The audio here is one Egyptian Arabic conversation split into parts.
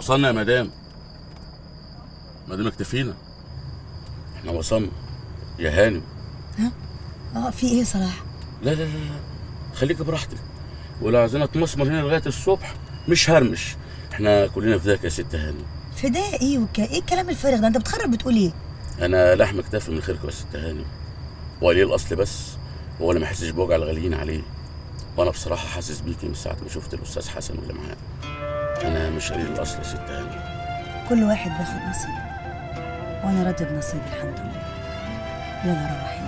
وصلنا يا مدام مدام اكتفينا احنا وصلنا يا هانم اه في ايه صلاح لا لا لا لا خليك براحتك ولو عايزين اتمسمر هنا لغايه الصبح مش هرمش احنا كلنا فداك يا ست هانم فداء ايه وك... ايه الكلام الفارغ ده انت بتخرب بتقول ايه انا لحم كتافي من خيركم يا ست هانم وليه الاصل بس هو اللي ما يحسش بوجع الغاليين عليه وانا بصراحه حاسس بيكي من ساعه ما شفت الاستاذ حسن واللي معاه انا مش قليل الاصل يا ست هانم كل واحد بياخد نصيبه وانا راضيه بنصيبي الحمد لله يلا روحي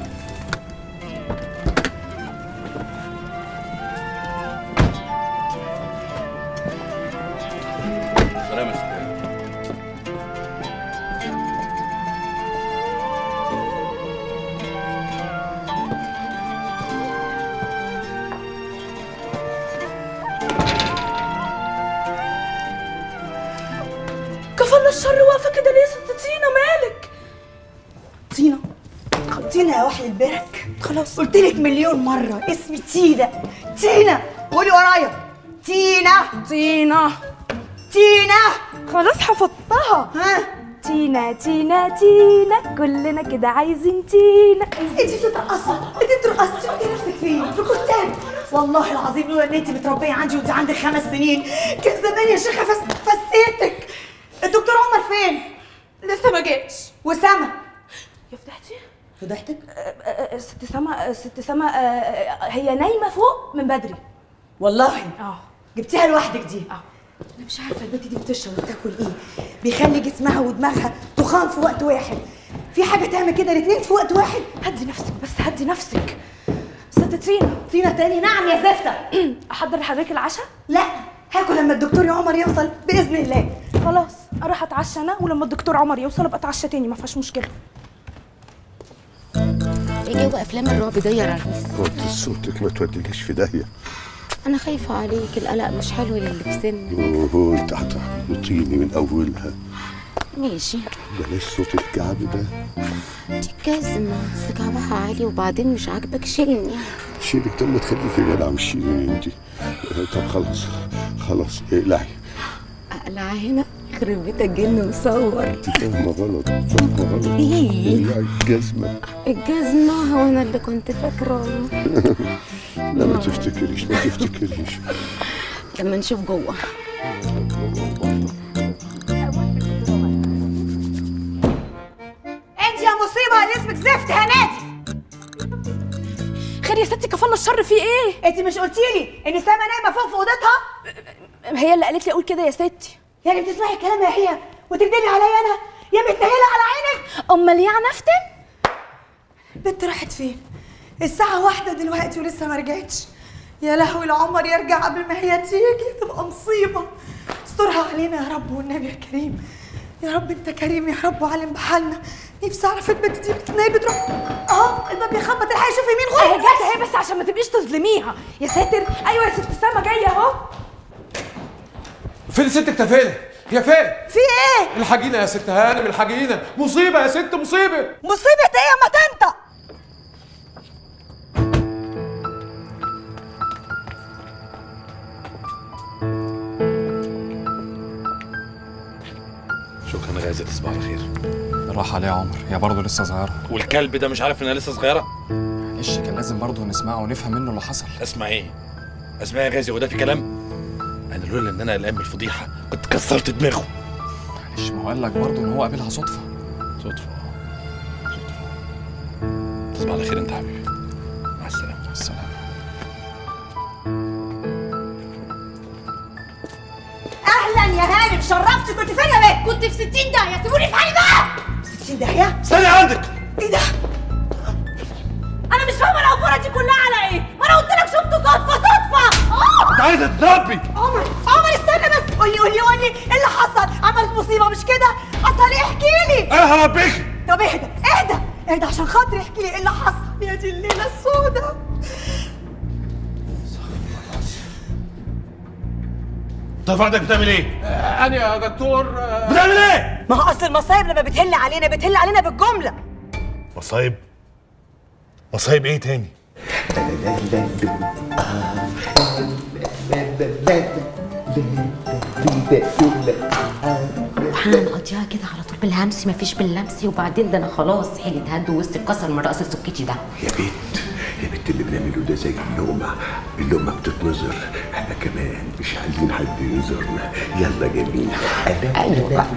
سلام يا ست هانم كفل الشر واقفه كده ليه يا ست تينا مالك تينا تينا يا وحي البرك خلاص قلت لك مليون مرة اسمي تينا تينا قولي ورايا تينا تينا تينا خلاص حفظتها ها تينا تينا تينا كلنا كده عايزين تينا انت بتترقصي انت بترقصي شفتي نفسك فين في الكتاب والله العظيم لولا ان انت متربيه عندي وانت عندك خمس سنين كان زمان يا شيخه فس... فسيتك الدكتور عمر فين لسه ما جاش وسامه يا فتحتي فضحتك ست سما ست سما آه، آه، هي نايمه فوق من بدري والله اه جبتيها لوحدك دي اه انا مش عارفه البنت دي بتشرب وبتاكل ايه بيخلي جسمها ودماغها تخان في وقت واحد في حاجه تعمل كده الاتنين في وقت واحد هدي نفسك بس هدي نفسك ست تينا فينا تاني نعم يا زفته احضر لحضرتك العشاء لا هاكل لما الدكتور يا عمر يوصل باذن الله خلاص اروح اتعشى انا ولما الدكتور عمر يوصل ابقى اتعشى تاني ما فيهاش مشكله ايه جو افلام الرعب ده يا ريس وطي صوتك ما تودينيش في داهيه انا خايفه عليك القلق مش حلو للي في سني اوه انت هتحبطيني من اولها ماشي بلاش صوت الكعب ده دي الجزمه بس كعبها عالي وبعدين مش عاجبك شيلني شيلك طب ما تخليكي جدع وشيليني انت طب خلاص خلاص اقلعي اقلع هنا يخرب بيتك جن مصور انت فاهمه غلط فاهمه غلط إيه؟ اقلعي الجزمه الجزمه هو انا اللي كنت فاكره لا ما تفتكريش ما تفتكريش لما نشوف جوه انت يا مصيبه اللي اسمك زفت هنادي خير يا ستي كفالة الشر في ايه انت مش قلتي لي ان سما نايمه فوق في اوضتها هي اللي قالت لي اقول كده يا ستي يعني بتسمعي الكلام يا هي وتكدبي عليا انا يا متنيله على عينك امال يعني افتن البنت راحت فين الساعه واحدة دلوقتي ولسه ما رجعتش يا لهوي العمر يرجع قبل ما هي تيجي تبقى مصيبه استرها علينا يا رب والنبي يا كريم يا رب انت كريم يا رب وعالم بحالنا نفسي اعرف البنت دي بتنام بتروح اه الباب بيخبط الحقي شوفي مين اهي غير جت اهي بس عشان ما تبقيش تظلميها يا ساتر ايوه يا ست سما جايه اهو فين ست اكتفينا هي فين في ايه الحاجينا يا ست هانم الحاجينا مصيبه يا ست مصيبه مصيبه ايه يا مطنطه شكرا غازي تصبح على خير بالراحة عليها يا عمر هي برضه لسه صغيرة والكلب ده مش عارف انها لسه صغيره معلش كان لازم برضه نسمعه ونفهم منه اللي حصل اسمع ايه اسمع يا غازي هو ده في كلام انا لولا ان انا قلقان من الفضيحه كنت كسرت دماغه معلش ما هو قال لك برضه ان هو قابلها صدفة صدفه صدفه تصبح على خير انت يا حبيبي مع السلامه مع السلامة اهلا يا هانم شرفتي كنت فين يا بنت كنت في 60 داهيه سيبوني في حالي بقى 60 داهيه استنى عندك ايه ده انا مش فاهمه الافوره دي كلها على ايه ما انا قلت لك شفت صدفه صدفه اه انت عايز تتربي عمر عمر استنى بس قولي قولي قولي ايه اللي حصل عملت مصيبه مش كده حصل ايه احكي لي انا هربيك طب اهدى اهدى اهدى عشان خاطري احكي لي ايه اللي حصل يا دي الليله السوداء طب عندك بتعمل ايه؟ انا يا دكتور آه، بتعمل ايه؟ ما هو اصل المصايب لما بتهل علينا بتهل علينا بالجمله مصايب مصايب ايه تاني؟ هنقضيها كده على طول بالهمس مفيش باللمس وبعدين ده انا خلاص حيلي اتهد ووسطي اتكسر من رقص السكيتي ده يا بنت يا بنت اللي بنعمله ده زي اللقمة اللقمة بتتنظر احنا كمان مش عايزين حد ينظرنا يلا جميل ايوه بقى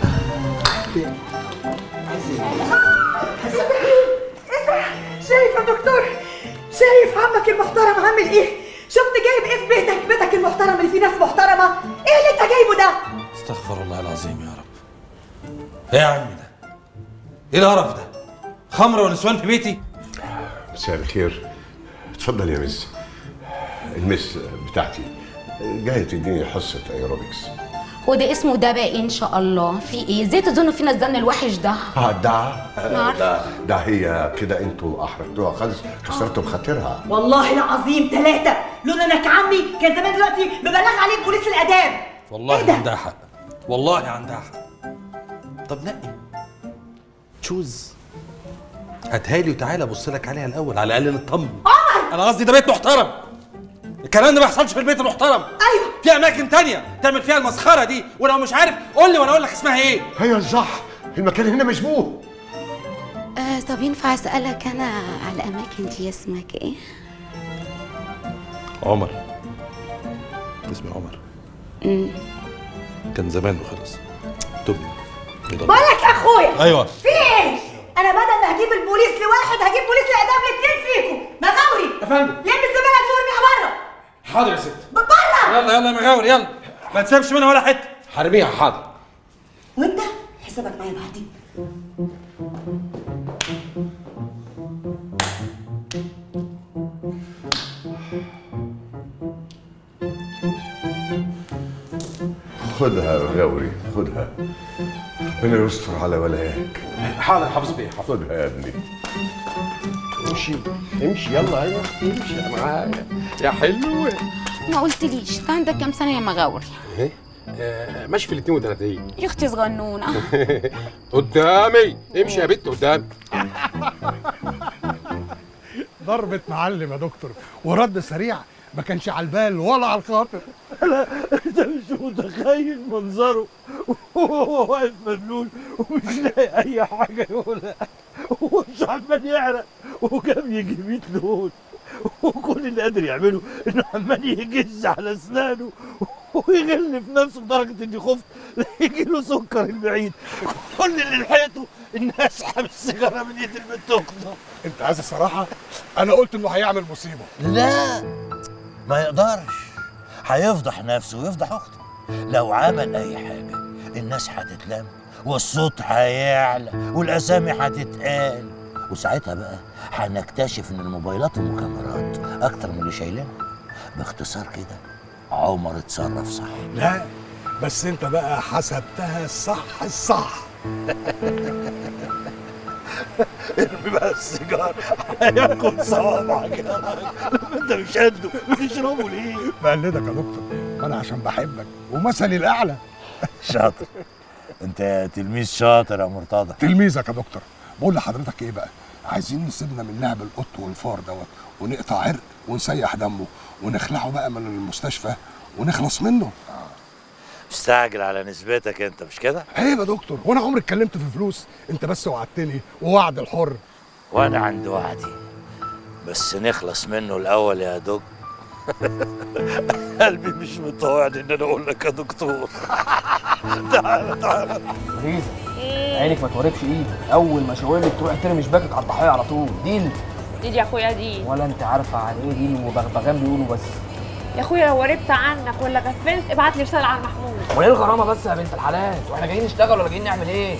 شايف يا دكتور شايف عمك المحترم عامل ايه شفت جايب ايه في بيتك بيتك المحترم اللي فيه ناس محترمه ايه اللي انت جايبه ده استغفر الله العظيم يا رب ايه يا عم ده ايه القرف ده خمر ونسوان في بيتي مساء الخير اتفضل يا مس المس بتاعتي جاية تديني حصة ايروبكس وده اسمه ده بقى ان شاء الله في ايه ازاي تظنوا فينا الزن الوحش ده اه ده نعرف. ده ده هي كده انتوا احرجتوها خالص كسرتوا بخاطرها والله العظيم ثلاثة لولا انك عمي كان زمان دلوقتي ببلغ عليك بوليس الاداب والله عندها حق والله عندها حق طب نقي تشوز هاتها لي وتعالى ابص لك عليها الاول على الاقل نطمن عمر انا قصدي ده بيت محترم الكلام ده ما يحصلش في البيت المحترم ايوه في اماكن تانية تعمل فيها المسخره دي ولو مش عارف قول لي وانا اقول لك اسمها ايه ايوه صح المكان هنا مشبوه آه طب ينفع اسالك انا على الاماكن دي اسمك ايه عمر اسمي عمر امم كان زمان وخلص تب بقولك يا اخويا ايوه في ايه انا بدل ما هجيب البوليس لواحد هجيب بوليس الاداب لاتنين فيكم مغاوري يا فندم لم الزباله دي وارميها بره حاضر يا ست بره يلا يلا يا مغاور يلا ما تسيبش منها ولا حته حرميها حاضر وانت حسابك معايا بعدين خدها يا غوري خدها ربنا يستر على ولاك حاضر حافظ بيه خدها يا ابني امشي امشي يلا يا اختي امشي يا معايا يا حلوه ما قلتليش انت عندك كام سنه يا مغاوري ايه آه، ماشي في ال 32 يا اختي صغنونه قدامي امشي يا بنت قدامي ضربة معلم يا دكتور ورد سريع ما كانش على البال ولا على الخاطر لا انت مش متخيل منظره وهو واقف مبلول ومش لاقي اي حاجه يقولها ومش عمال يعرق وكان يجي 100 لون وكل اللي قادر يعمله انه عمال يجز على اسنانه ويغل في نفسه لدرجه اني خفت لا يجي له سكر البعيد كل اللي لحقته اني اسحب السيجاره من ايد البنت اخته انت عايز الصراحة انا قلت انه هيعمل مصيبة لا ما يقدرش هيفضح نفسه ويفضح اخته لو عمل اي حاجه الناس هتتلم والصوت هيعلى والاسامي هتتقال وساعتها بقى هنكتشف ان الموبايلات والمكاميرات اكتر من اللي شايلينها باختصار كده عمر اتصرف صح لا بس انت بقى حسبتها الصح الصح ارمي بقى السيجار هياكل صوابعك يا راجل انت مش قده بتشربه ليه؟ بقلدك يا دكتور ما انا عشان بحبك ومثلي الاعلى شاطر انت تلميذ شاطر يا مرتضى تلميذك يا دكتور بقول لحضرتك ايه بقى عايزين نسيبنا من لعب القط والفار دوت ونقطع عرق ونسيح دمه ونخلعه بقى من المستشفى ونخلص منه مستعجل على نسبتك انت مش كده؟ عيب يا دكتور وانا عمري اتكلمت في فلوس انت بس وعدتني ووعد الحر وانا عندي وعدي بس نخلص منه الاول يا دك قلبي مش مطوعني ان انا اقول لك يا دكتور تعالى تعالى ريزا عينك ما توربش ايدك اول ما شاورلك تروح ترمي شباكك على الضحيه على طول ديل دي يا اخويا دي ولا انت عارفه عن ايه ديل وبغبغان بيقولوا بس يا اخويا لو وربت عنك ولا غفلت ابعت لي رساله على محمود وايه الغرامه بس يا بنت الحلال واحنا جايين نشتغل ولا جايين نعمل ايه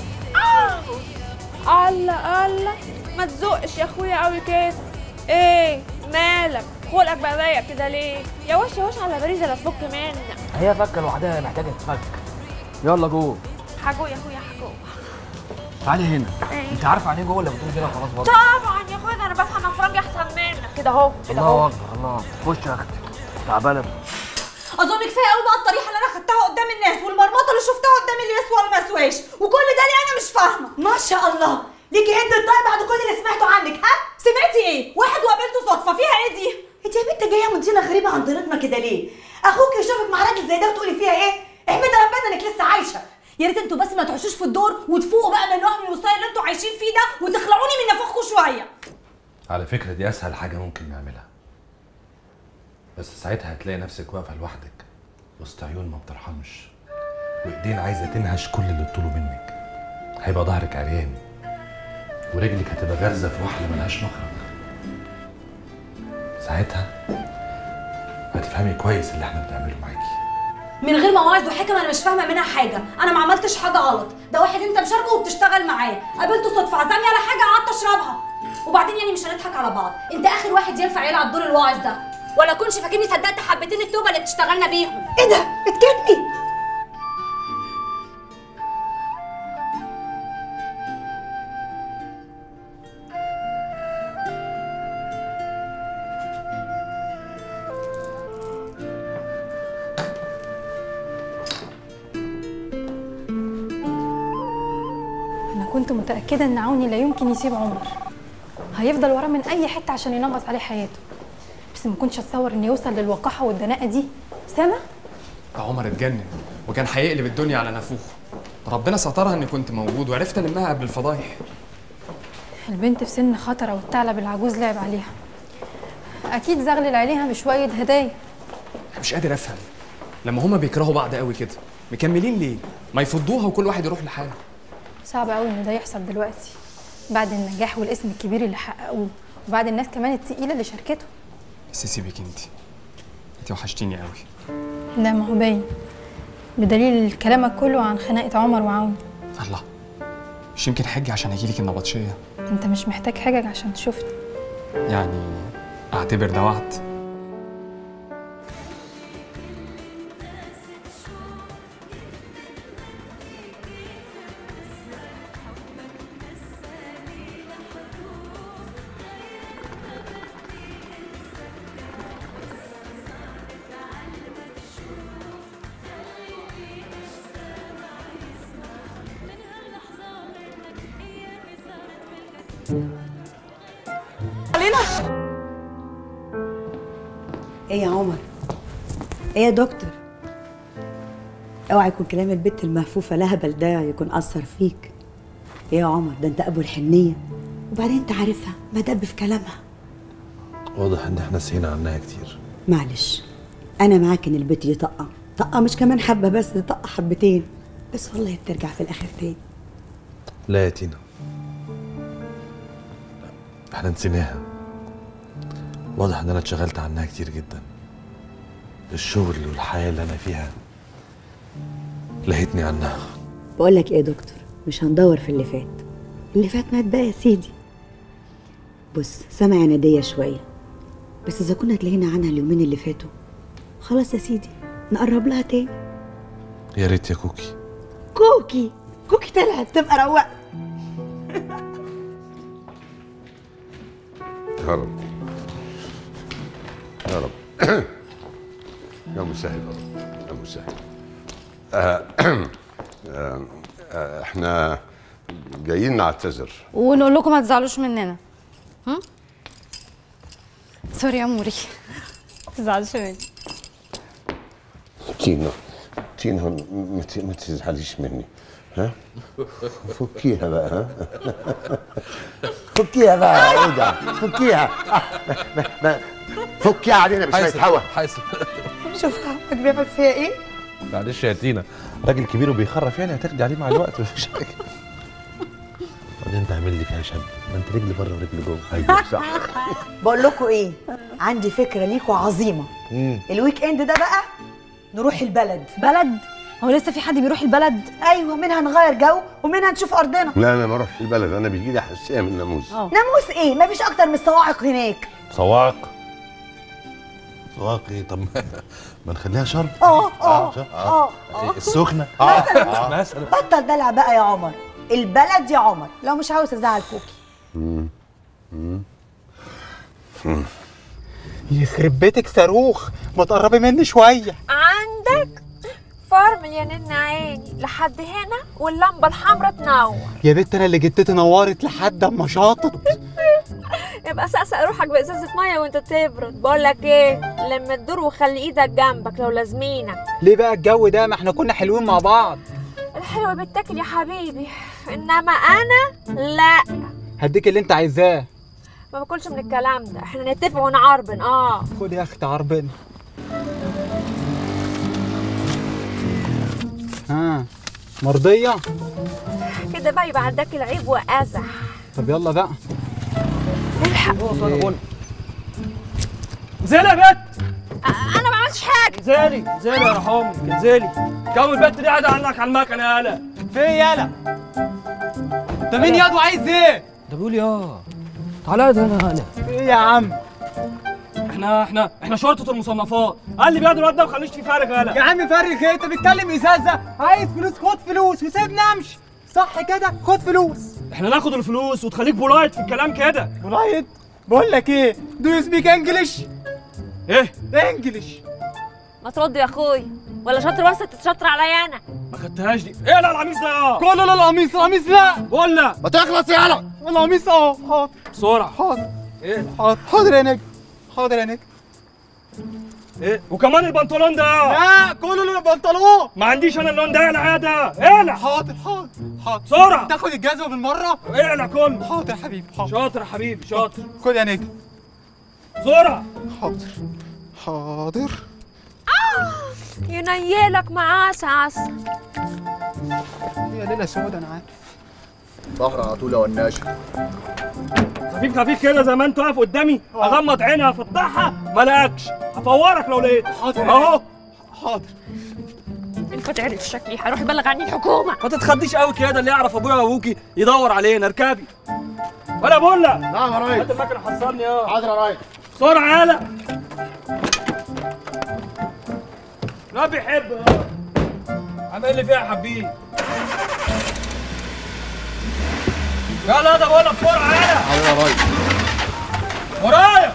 الله الله ما تزقش يا اخويا قوي كده ايه مالك خلقك بقى ضيق كده ليه يا وش يا وش على باريزه لا تفك منك هي فكه لوحدها محتاجه تتفك يلا جوه حاجو يا اخويا حاجو تعالي هنا إيه؟ انت عارفه عن ايه جوه ولا بتقولي كده خلاص برضه طبعا يا اخويا ده انا بفهم افرنجي احسن منك كده اهو كده الله اهو اكبر الله خش يا اختي تعبانه اظن كفايه قوي بقى الطريحه اللي انا خدتها قدام الناس والمرمطه اللي شفتها قدام اللي يسوى وما يسواش وكل ده ليه انا مش فاهمه ما شاء الله ليكي عده طيب بعد كل اللي سمعته عنك ها سمعتي ايه واحد وقابلته صدفه فيها ايه دي انت يا بنت جايه مدينه غريبه عن طريقنا كده ليه اخوك يشوفك مع راجل زي ده وتقولي فيها ايه احمدي ربنا انك لسه عايشه يا ريت انتوا بس ما تعيشوش في الدور وتفوقوا بقى من وهم الوصايه اللي انتوا عايشين فيه ده وتخلعوني من نفوخكم شويه على فكرة دي أسهل حاجة ممكن نعملها بس ساعتها هتلاقي نفسك واقفة لوحدك وسط عيون ما بترحمش وإيدين عايزة تنهش كل اللي تطوله منك هيبقى ظهرك عريان ورجلك هتبقى غارزة في وحل ملهاش مخرج ساعتها هتفهمي كويس اللي احنا بنعمله معاكي من غير مواعظ وحكم انا مش فاهمه منها حاجه انا ما عملتش حاجه غلط ده واحد انت مشاركه وبتشتغل معاه قابلته صدفه عزمني على حاجه قعدت اشربها وبعدين يعني مش هنضحك على بعض انت اخر واحد ينفع يلعب دور الواعظ ده ولا كنش فاكرني صدقت حبتين التوبه اللي بتشتغلنا بيهم ايه ده اتكلمي أنا كنت متأكدة إن عوني لا يمكن يسيب عمر هيفضل وراه من أي حتة عشان ينغص عليه حياته بس ما كنتش أتصور إنه يوصل للوقاحة والدناءة دي سامع؟ عمر اتجنن وكان هيقلب الدنيا على نافوخه ربنا سترها اني كنت موجود وعرفت المها قبل الفضايح البنت في سن خطرة والثعلب العجوز لعب عليها أكيد زغلل عليها بشوية هدايا انا مش قادر افهم لما هما بيكرهوا بعض قوي كده مكملين ليه ما يفضوها وكل واحد يروح لحاله صعب قوي إن ده يحصل دلوقتي بعد النجاح والاسم الكبير اللي حققوه وبعد الناس كمان التقيلة اللي شاركته بس سيبك انت انت وحشتيني قوي لا ما هو باين بدليل كلامك كله عن خناقة عمر وعون الله مش يمكن حجة عشان اجيلك النبطشية انت مش محتاج حاجة عشان تشوفني يعني اعتبر ده وعد علينا ايه يا عمر ايه يا دكتور اوعى يكون كلام البت المهفوفه لهبل ده يكون اثر فيك ايه يا عمر ده انت ابو الحنيه وبعدين انت عارفها ما دب في كلامها واضح ان احنا سهينا عنها كتير معلش انا معاك ان البت دي طاقه طاقه مش كمان حبه بس دي طاقه حبتين بس والله بترجع في الاخر تاني لا يا تينا لا، احنا نسيناها واضح ان انا اتشغلت عنها كتير جدا الشغل والحياة اللي انا فيها لهتني عنها بقول لك ايه يا دكتور مش هندور في اللي فات اللي فات مات بقى يا سيدي بص سامع يا ناديه شويه بس اذا كنا اتلهينا عنها اليومين اللي فاتوا خلاص يا سيدي نقرب لها تاني يا ريت يا كوكي كوكي كوكي طلعت تبقى روقت يا رب يا رب يا مسهل يا رب يا مسهل آه، آه، آه، احنا جايين نعتذر ونقول لكم ما تزعلوش مننا هم؟ سوري يا اموري ما تزعلوش مني تينا تينا ما ت- ما تزعليش مني ها فكيها بقى ها فكيها بقى ايه ده فكيها آه، ما- ما- فكيها علينا بشويه هوا حاسب شوف عمك بيعمل فيها ايه معلش يا تينا راجل كبير وبيخرف يعني هتاخدي عليه مع الوقت مفيش حاجه بعدين انت عامل لي فيها شاب ما انت رجلي بره ورجلي جوه ايوه صح بقول لكم ايه عندي فكره ليكوا عظيمه الويك اند ده بقى نروح البلد بلد هو لسه في حد بيروح البلد ايوه منها نغير جو ومنها نشوف ارضنا لا انا ما اروحش البلد انا بيجي لي حساسيه من الناموس ناموس ايه مفيش اكتر من الصواعق هناك صواعق صواعق ايه طب ما- ما نخليها شرب اه اه شرب. اه إيه، السخنه مثلا مثلا بطل دلع بقى يا عمر البلد يا عمر لو مش عاوز ازعل كوكي يخرب بيتك صاروخ ما تقربي مني شويه عندك فارم يا نن عيني لحد هنا واللمبه الحمراء تنور يا بنت انا اللي جدتي نورت لحد اما شاطت يبقى سقسق روحك بازازه ميه وانت تبرد بقول لك ايه لما تدور وخلي ايدك جنبك لو لازمينك ليه بقى الجو ده ما احنا كنا حلوين مع بعض الحلو بيتاكل يا حبيبي انما انا لا هديك اللي انت عايزاه ما باكلش من الكلام ده احنا نتفق ونعربن اه خد يا اختي عربنا ها مرضية كده بقى يبقى عندك العيب وازح طب يلا بقى الحق انزلي يا بت انا ما عملتش حاجه انزلي انزلي يا رحومك انزلي جو البت دي قاعده عنك على المكنه يالا في يالا انت مين ياض وعايز ايه ده بيقول يا تعالى ده انا انا في ايه يا عم احنا احنا احنا شرطه المصنفات قال لي بياض الواد ده وخليش فيه فارغ يالا يا عم فرق ايه انت بتكلم ازازه عايز فلوس خد فلوس وسيبني امشي صح كده خد فلوس احنا ناخد الفلوس وتخليك بولايت في الكلام كده بولايت بقول لك ايه دو يو سبيك انجلش ايه انجلش ما ترد يا اخويا ولا شاطر وسط تتشطر عليا انا ما خدتهاش دي ايه لا القميص ده يا كله لا القميص القميص لا ولا ما تخلص يالا القميص اهو حاضر بسرعه حاضر ايه حاضر حاضر يا نجم حاضر يا نجم ايه وكمان البنطلون ده لا كله لا البنطلون ما عنديش انا اللون ده اقلع ده اقلع حاضر حاضر حاضر بسرعه تاخد الجزمه بالمره اقلع كله حاضر يا حبيبي حاضر شاطر يا حبيبي شاطر خد يا نجم بسرعه حاضر حاضر ينيلك معاه عسل يا ليله سودا انا عارف ظهر على طول يا وناشة خفيف خفيف كده زي ما انت واقف قدامي اغمض عيني افتحها ما الاقيكش هفورك لو لقيت حاضر اهو حاضر انت تعرف شكلي هروح يبلغ عني الحكومه ما تتخضيش قوي كده اللي يعرف ابويا وابوكي يدور علينا اركبي ولا بولا نعم يا ريس هات المكنه حصلني اه حاضر يا ريس بسرعه يالا لا بيحب اه عامل لي فيها حبيب يلا ده بقول لك بسرعه يالا حاضر يا ريس ورايا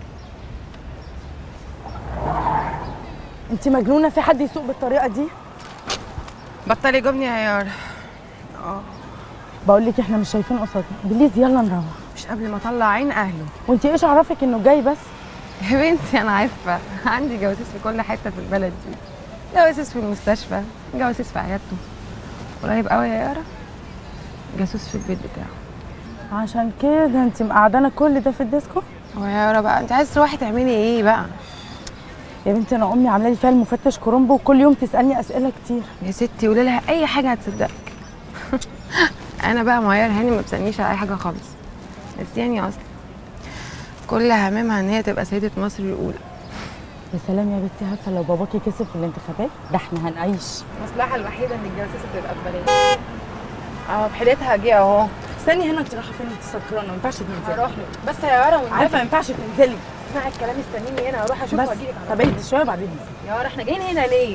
انت مجنونه في حد يسوق بالطريقه دي بطلي جبني يا يارا اه بقول لك احنا مش شايفين قصادنا بليز يلا نروح مش قبل ما اطلع عين اهله وانت ايش عرفك انه جاي بس يا بنتي انا عارفه عندي جواسيس في كل حته في البلد دي جواسيس في المستشفى جواسيس في عيادته قريب قوي يا يارا جاسوس في البيت بتاعه عشان كده انت مقعدانه كل ده في الديسكو هو يا يارا بقى انت عايز تروحي تعملي ايه بقى يا بنتي انا امي عامله لي فيها المفتش كرومبو وكل يوم تسالني اسئله كتير يا ستي قولي لها اي حاجه هتصدقك انا بقى معيار هاني ما بسالنيش على اي حاجه خالص بس يعني اصلا كل هممها ان هي تبقى سيده مصر الاولى يا سلام يا بنتي عارفه لو باباكي كسب في الانتخابات ده احنا هنعيش المصلحه الوحيده ان الجواسيس تبقى ببلاش اه بحيلتها جه اهو استني هنا انت رايحه فين انت سكرانه ما ينفعش تنزلي هروح له بس يا يارا والنبي عارفه ما ينفعش تنزلي اسمعي الكلام استنيني هنا اروح اشوف بس واجيلك طب اهدي شويه وبعدين ننزل يا يارا احنا جايين هنا ليه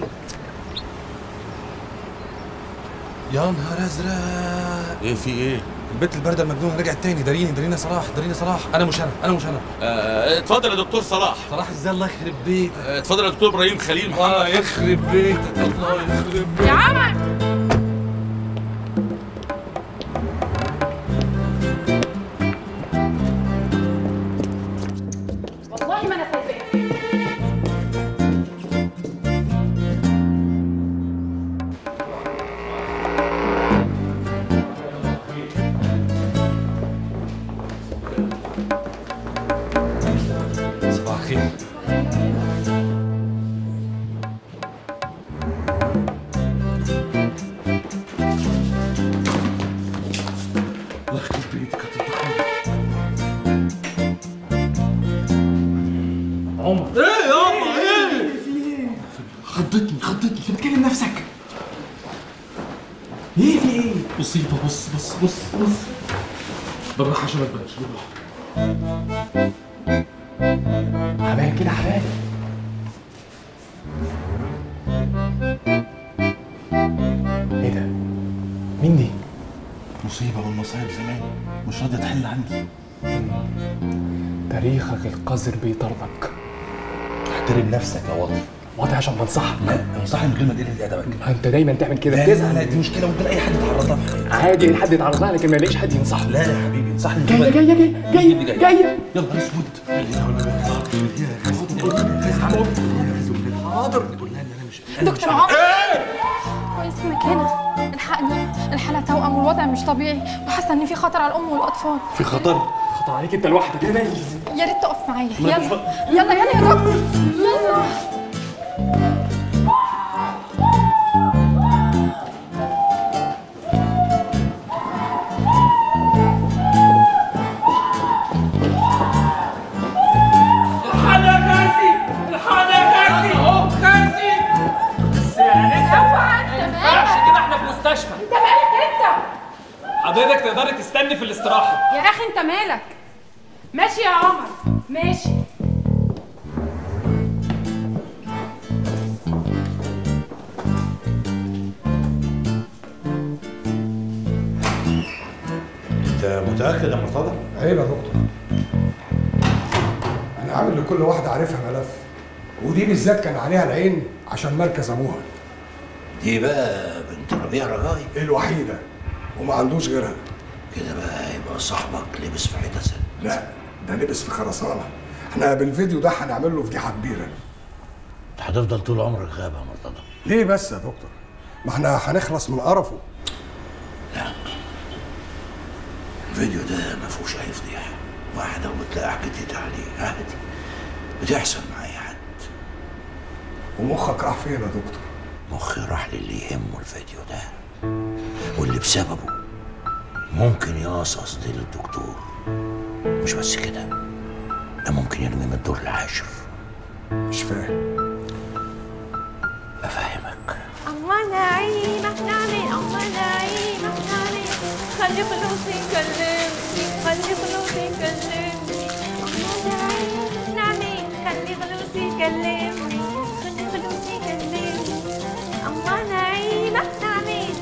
يا نهار ازرق ايه في ايه؟ البنت البارده المجنونه رجعت تاني داريني داريني صلاح داريني صلاح انا مش انا انا مش انا آه اتفضل يا دكتور صلاح صلاح ازاي الله يخرب بيتك آه اتفضل يا دكتور ابراهيم خليل محمد الله يخرب بيتك الله يخرب بيتك يا عمر والله ما انا سايباك صباح الخير الله يخرب بيتك عمر ايه يابا ايه خضتني خضتني انت بتكلم نفسك ايه في ايه مصيبه بص بص بص بص بالراحه عشان ما تبانش بالراحه عبال كده عبال ايه ده؟ مين دي؟ مصيبه من مصايب زمان مش راضيه تحل عندي تاريخك القذر بيطاردك احترم نفسك يا وطن واطي عشان بنصحك لا انصحني من غير ما تقل ادبك انت دايما تعمل كده لا بتزعل لا لا دي مشكله ممكن اي حد يتعرض لها في حياته عادي اي حد يتعرض لها لكن ما يلاقيش حد ينصحه لا يا حبيبي انصحني من جايه غير ما- جايه جايه اللي جايه جايه يا نهار اسود حاضر دكتور عمر كويس انك هنا الحقني الحالة توأم والوضع مش طبيعي وحاسة ان في خطر على الام والاطفال في خطر خطر عليك انت لوحدك يا باين يا ريت تقف معايا ما يلا مش يلا يلا يا دكتور يلا الحاجة يا كاسي الحاجة يا كاسي اهو كاسي بس يعني اوعى ما انت ينفعش كده احنا في مستشفى انت مالك انت حضرتك تقدري تستني في الاستراحة يا اخي انت مالك ماشي يا عمر ماشي انت متاكد يا مرتضى؟ عيب يا دكتور انا عامل لكل واحده عارفها ملف ودي بالذات كان عليها العين عشان مركز ابوها دي بقى بنت ربيع رجائي الوحيده وما عندوش غيرها كده بقى يبقى صاحبك لبس في حته سد لا ده لبس في خرسانه احنا بالفيديو ده هنعمل له فضيحه كبيره هتفضل طول عمرك غابه يا مرتضى ليه بس يا دكتور ما احنا هنخلص من قرفه الفيديو ده ما فيهوش اي فضيحه واحده وبتلاقي حكيت عليه عادي بتحصل مع اي حد ومخك راح فين يا دكتور مخي راح للي يهمه الفيديو ده واللي بسببه ممكن يقصص دي للدكتور مش بس كده ده ممكن يرمي من الدور العاشر مش فاهم افهمك أما نعيمة نعمل أما نعيمة نعمل خلي فلوسي يكلمني خلي فلوسي يكلمني أما نعيمة نعمل خلي فلوسي يكلمني خلي فلوسي يكلمني أما نعيمة نعمل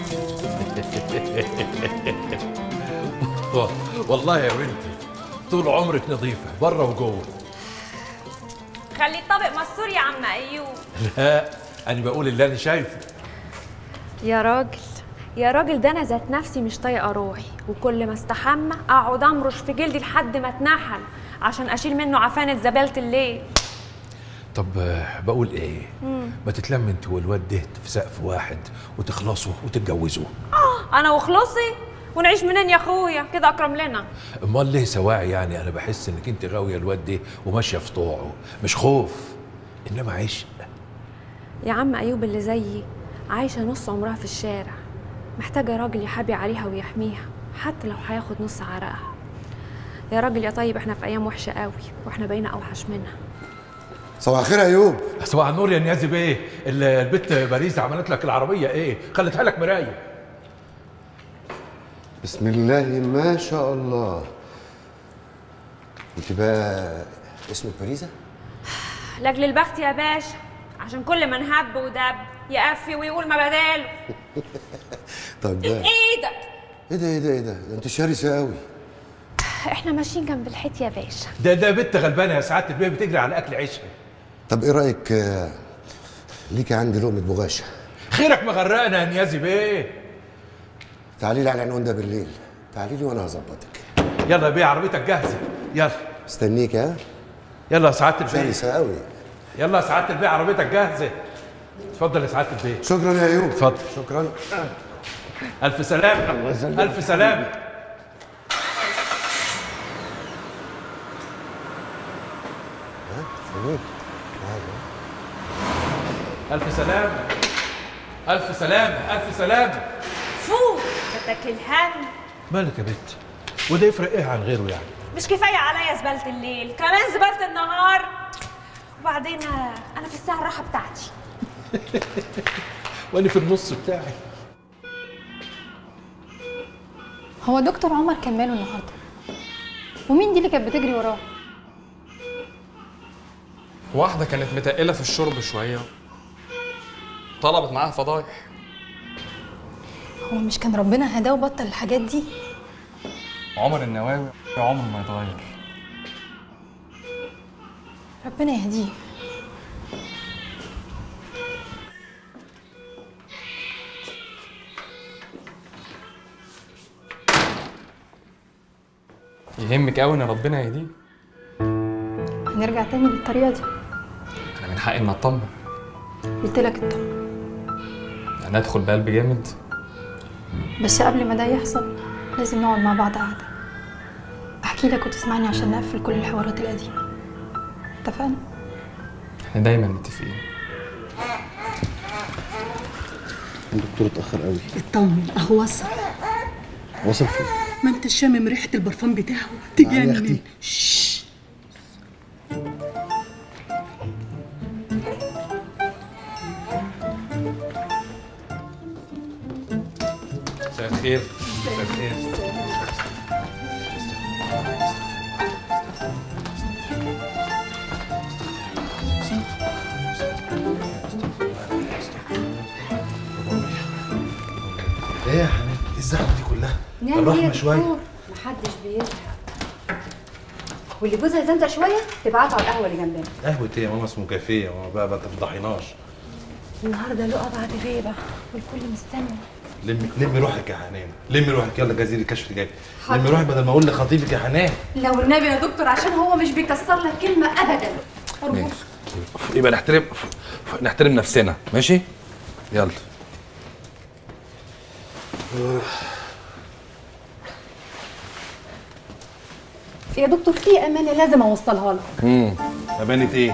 والله يا بنتي طول عمرك نظيفة بره وجوه خلي الطبق مستور يا عم أيوب لا أنا بقول اللي أنا شايفه يا راجل يا راجل ده انا ذات نفسي مش طايقه روحي وكل ما استحمى اقعد امرش في جلدي لحد ما اتنحل عشان اشيل منه عفانه زباله الليل طب آه، بقول إيه مم. ما تتلم انت والواد ده في سقف واحد وتخلصوا وتتجوزوا آه، انا وخلصي ونعيش منين يا اخويا كده اكرم لنا امال ليه سواعي يعني انا بحس انك انت غاويه الواد ده وماشيه في طوعه مش خوف انما عشق يا عم ايوب اللي زيي عايشه نص عمرها في الشارع محتاجه راجل يحابي عليها ويحميها حتى لو هياخد نص عرقها يا راجل يا طيب احنا في ايام وحشه قوي واحنا بقينا اوحش منها صباح الخير يا ايوب صباح النور يا نيازي بيه ال- البت باريس عملت لك العربيه ايه خلتها لك مرايه بسم الله ما شاء الله انت بقى اسمك باريزة؟ لاجل البخت يا باشا عشان كل ما نهب ودب يقفي ويقول ما بداله طب ده ايه ده ايه ده ايه ده ايه ده ده انت شرسة قوي احنا ماشيين جنب الحيط يا باشا ده ده بنت غلبانه يا سعاده البيه بتجري على اكل عيشها طب ايه رايك آه، ليكي عندي لقمة بغاشة خيرك مغرقنا يا نيازي بيه تعالي لي على العنوان ده بالليل تعالي لي وانا هظبطك يلا يا بيه عربيتك جاهزه يلا استنيك ها يلا يا سعاده البيه شرسة قوي يلا يا سعاده البيه عربيتك جاهزه اتفضل يا سعاده البيه شكرا يا ايوب اتفضل شكرا الف سلامه الف سلامه الف سلامه الف سلامه الف سلامه فوق بدك الهم مالك يا بت وده يفرق ايه عن غيره يعني مش كفايه عليا زباله الليل كمان زباله النهار وبعدين آه، انا في الساعه الراحه بتاعتي وانا في النص بتاعي هو دكتور عمر كان ماله النهارده ومين دي اللي كانت بتجري وراه واحدة كانت متقلة في الشرب شوية طلبت معاها فضايح هو مش كان ربنا هداه وبطل الحاجات دي عمر النواوي عمره ما يتغير ربنا يهديه يهمك قوي ان ربنا يهديه هنرجع تاني بالطريقه دي انا من حقي ان اطمن قلت لك اطمن انا ادخل بقلب جامد بس قبل ما ده يحصل لازم نقعد مع بعض قعده احكي لك وتسمعني عشان نقفل كل الحوارات القديمه اتفقنا احنا دايما متفقين الدكتور اتأخر قوي اطمن اهو وصل وصل فين؟ ما انت شامم ريحه البرفان بتاعه تعالي يا تجنن أختي. شش. مساء الخير مساء الخير ايه يا حبيبي ايه الزحمه دي كلها نعمل ايه الرحمه يا شويه دكتور؟ محدش بيزهق واللي جوزها يزنزق شويه تبعته على القهوه اللي جنبنا قهوة ايه يا ماما اسمه كافيه يا ماما بقى ما تفضحيناش النهارده لقى بعد غيبه والكل مستني لمي لمي روحك يا حنان لمي روحك يلا جزير الكشف جاي حاضر. لمي روحك بدل ما اقول لخطيبك يا حنان لو النبي يا دكتور عشان هو مش بيكسر لك كلمه ابدا أرجوك. يبقى نحترم نحترم نفسنا ماشي يلا يا دكتور في امانه لازم اوصلها لك امم امانه ايه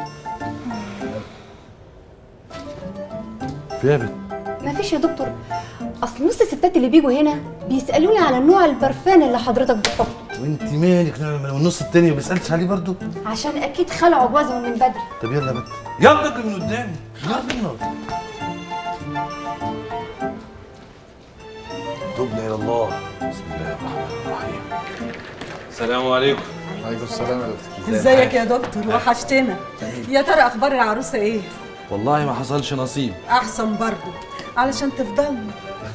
فيها بت مفيش يا دكتور اصل نص الستات اللي بيجوا هنا بيسالوني على نوع البرفان اللي حضرتك بتحطه وانت مالك والنص التاني ما بيسالش عليه برضو عشان اكيد خلعوا جوازهم من بدري طب يلا بقى يلا اجري من قدامي يلا تبنا الى الله بسم الله الرحمن الرحيم السلام عليكم وعليكم السلام يا دكتور ازيك يا دكتور وحشتنا يا ترى اخبار العروسه ايه والله ما حصلش نصيب احسن برضو علشان تفضلنا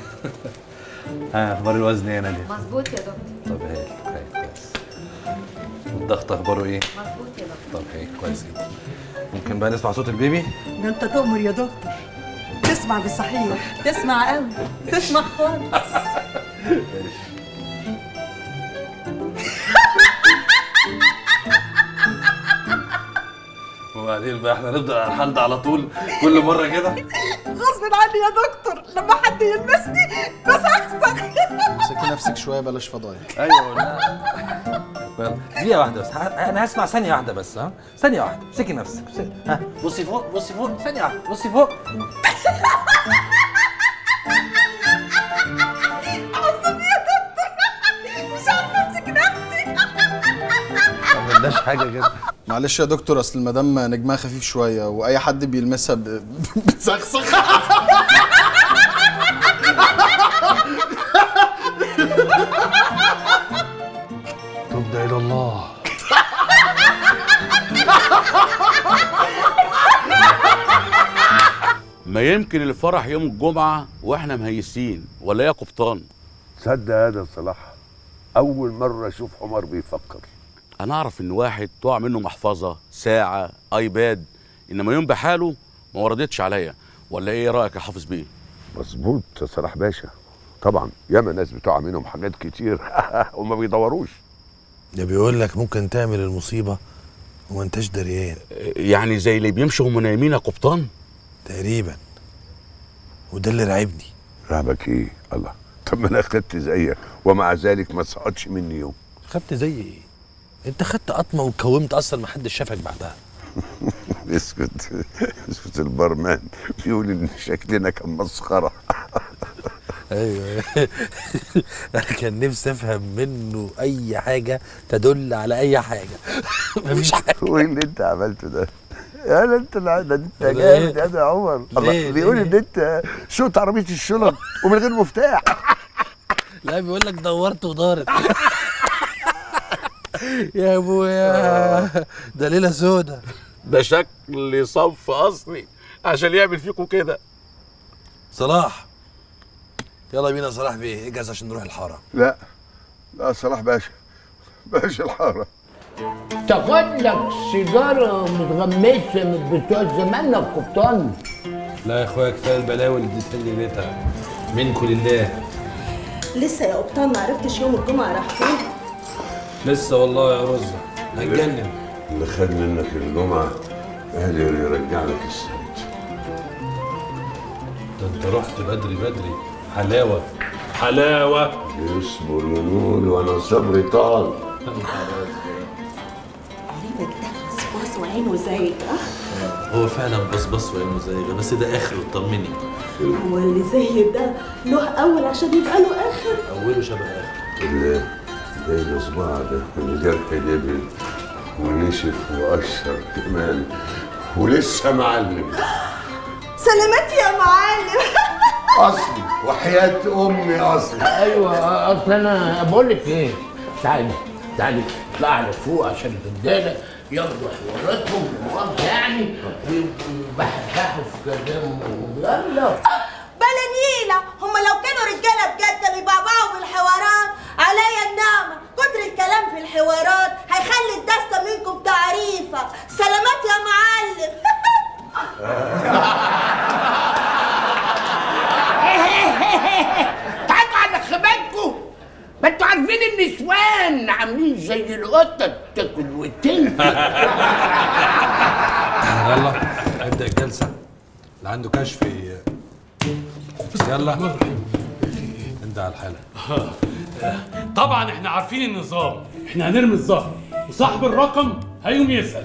ها اخبار الوزن ايه يا ناديه مظبوط يا دكتور طب هايل هايل كويس والضغط اخباره ايه مظبوط يا دكتور طب هايل كويس جدا ممكن بقى نسمع صوت البيبي ده انت تؤمر يا دكتور تسمع بصحيح تسمع قوي تسمع خالص وبعدين بقى احنا نفضل على الحال ده على طول كل مره كده غصب عني يا دكتور لما حد يلمسني بسخسخ امسكي نفسك شويه بلاش فضايح ايوه ولا يلا، دقيقة واحدة بس ه- أنا هسمع ثانية واحدة بس ها ثانية واحدة امسكي نفسك امسكي. ها بصي فوق بصي فوق ثانية واحدة بصي فوق عصبي يا دكتور مش عارفه امسك نفسي ما عملناش حاجه كده معلش يا دكتور اصل المدام نجمها خفيف شويه واي حد بيلمسها ب... بتسخسخ تبدا الى الله ما يمكن الفرح يوم الجمعة واحنا مهيسين ولا يا قبطان تصدق هذا صلاح أول مرة أشوف عمر بيفكر انا اعرف ان واحد تقع منه محفظة ساعة ايباد انما يوم بحاله ما وردتش عليا ولا ايه رأيك يا حافظ بيه مظبوط يا صلاح باشا طبعا ياما ناس بتقع منهم حاجات كتير وما بيدوروش ده بيقول لك ممكن تعمل المصيبة وما انتش دريان يعني زي اللي بيمشوا هم نايمين يا قبطان تقريبا وده اللي راعبني رهبك ايه الله طب ما انا خدت زيك ومع ذلك ما سقطش مني يوم خدت زي ايه انت خدت قطمه واتكومت اصلا ما حدش شافك بعدها اسكت اسكت البرمان بيقول ان شكلنا كان مسخره ايوه انا كان نفسي افهم منه اي حاجه تدل على اي حاجه مفيش حاجه وايه اللي انت عملته ده؟ يا لا انت لا ده انت ليه؟ جامد يا ده يا عمر الله ليه؟ بيقول ليه؟ ان انت شوط عربيه الشنط ومن غير مفتاح لا بيقول لك دورت ودارت يا ابويا ده ليله سودا ده شكل صنف اصلي عشان يعمل فيكم كده صلاح يلا بينا يا صلاح بيه اجهز عشان نروح الحاره لا لا صلاح باشا باشا الحاره تاخد لك سيجاره متغمسه من بتوع زمان يا قبطان لا يا اخويا كفايه البلاوي اللي اديتها لي ليلتها منكم لله لسه يا قبطان ما عرفتش يوم الجمعه راح فين لسه والله يا رزة هتجنن اللي خد منك الجمعة قادر يرجع لك السبت ده انت رحت بدري بدري حلاوة حلاوة يصبر ينول وانا صبري طال قريبك ده بصباص وعينه زي هو فعلا بصبص وعينه زي ده بس ده اخره طمني هو اللي زي ده له اول عشان يبقى له اخر اوله شبه اخر اللي زي الصباع ده الجرح دبل ونشف وقشر كمان ولسه معلم سلامات يا معلم اصلي وحياة امي اصلي ايوه اصل انا بقول لك ايه تعالي تعالي اطلع لك فوق عشان الرجاله ياخدوا حواراتهم مؤاخذه يعني ويبحبحوا في كلامهم يلا بلا نيلة هما لو كانوا رجالة بجد كانوا يبعبعوا بالحوارات عليا النعمة كتر الكلام في الحوارات هيخلي الدستة منكم تعريفة سلامات يا معلم تعالوا على خباتكم ما انتوا عارفين النسوان عاملين زي القطه تاكل وتنفي يلا ابدا الجلسه اللي عنده كشف ي- يلا انت على الحاله طبعا احنا عارفين النظام احنا هنرمي الظهر وصاحب الرقم هيقوم يسأل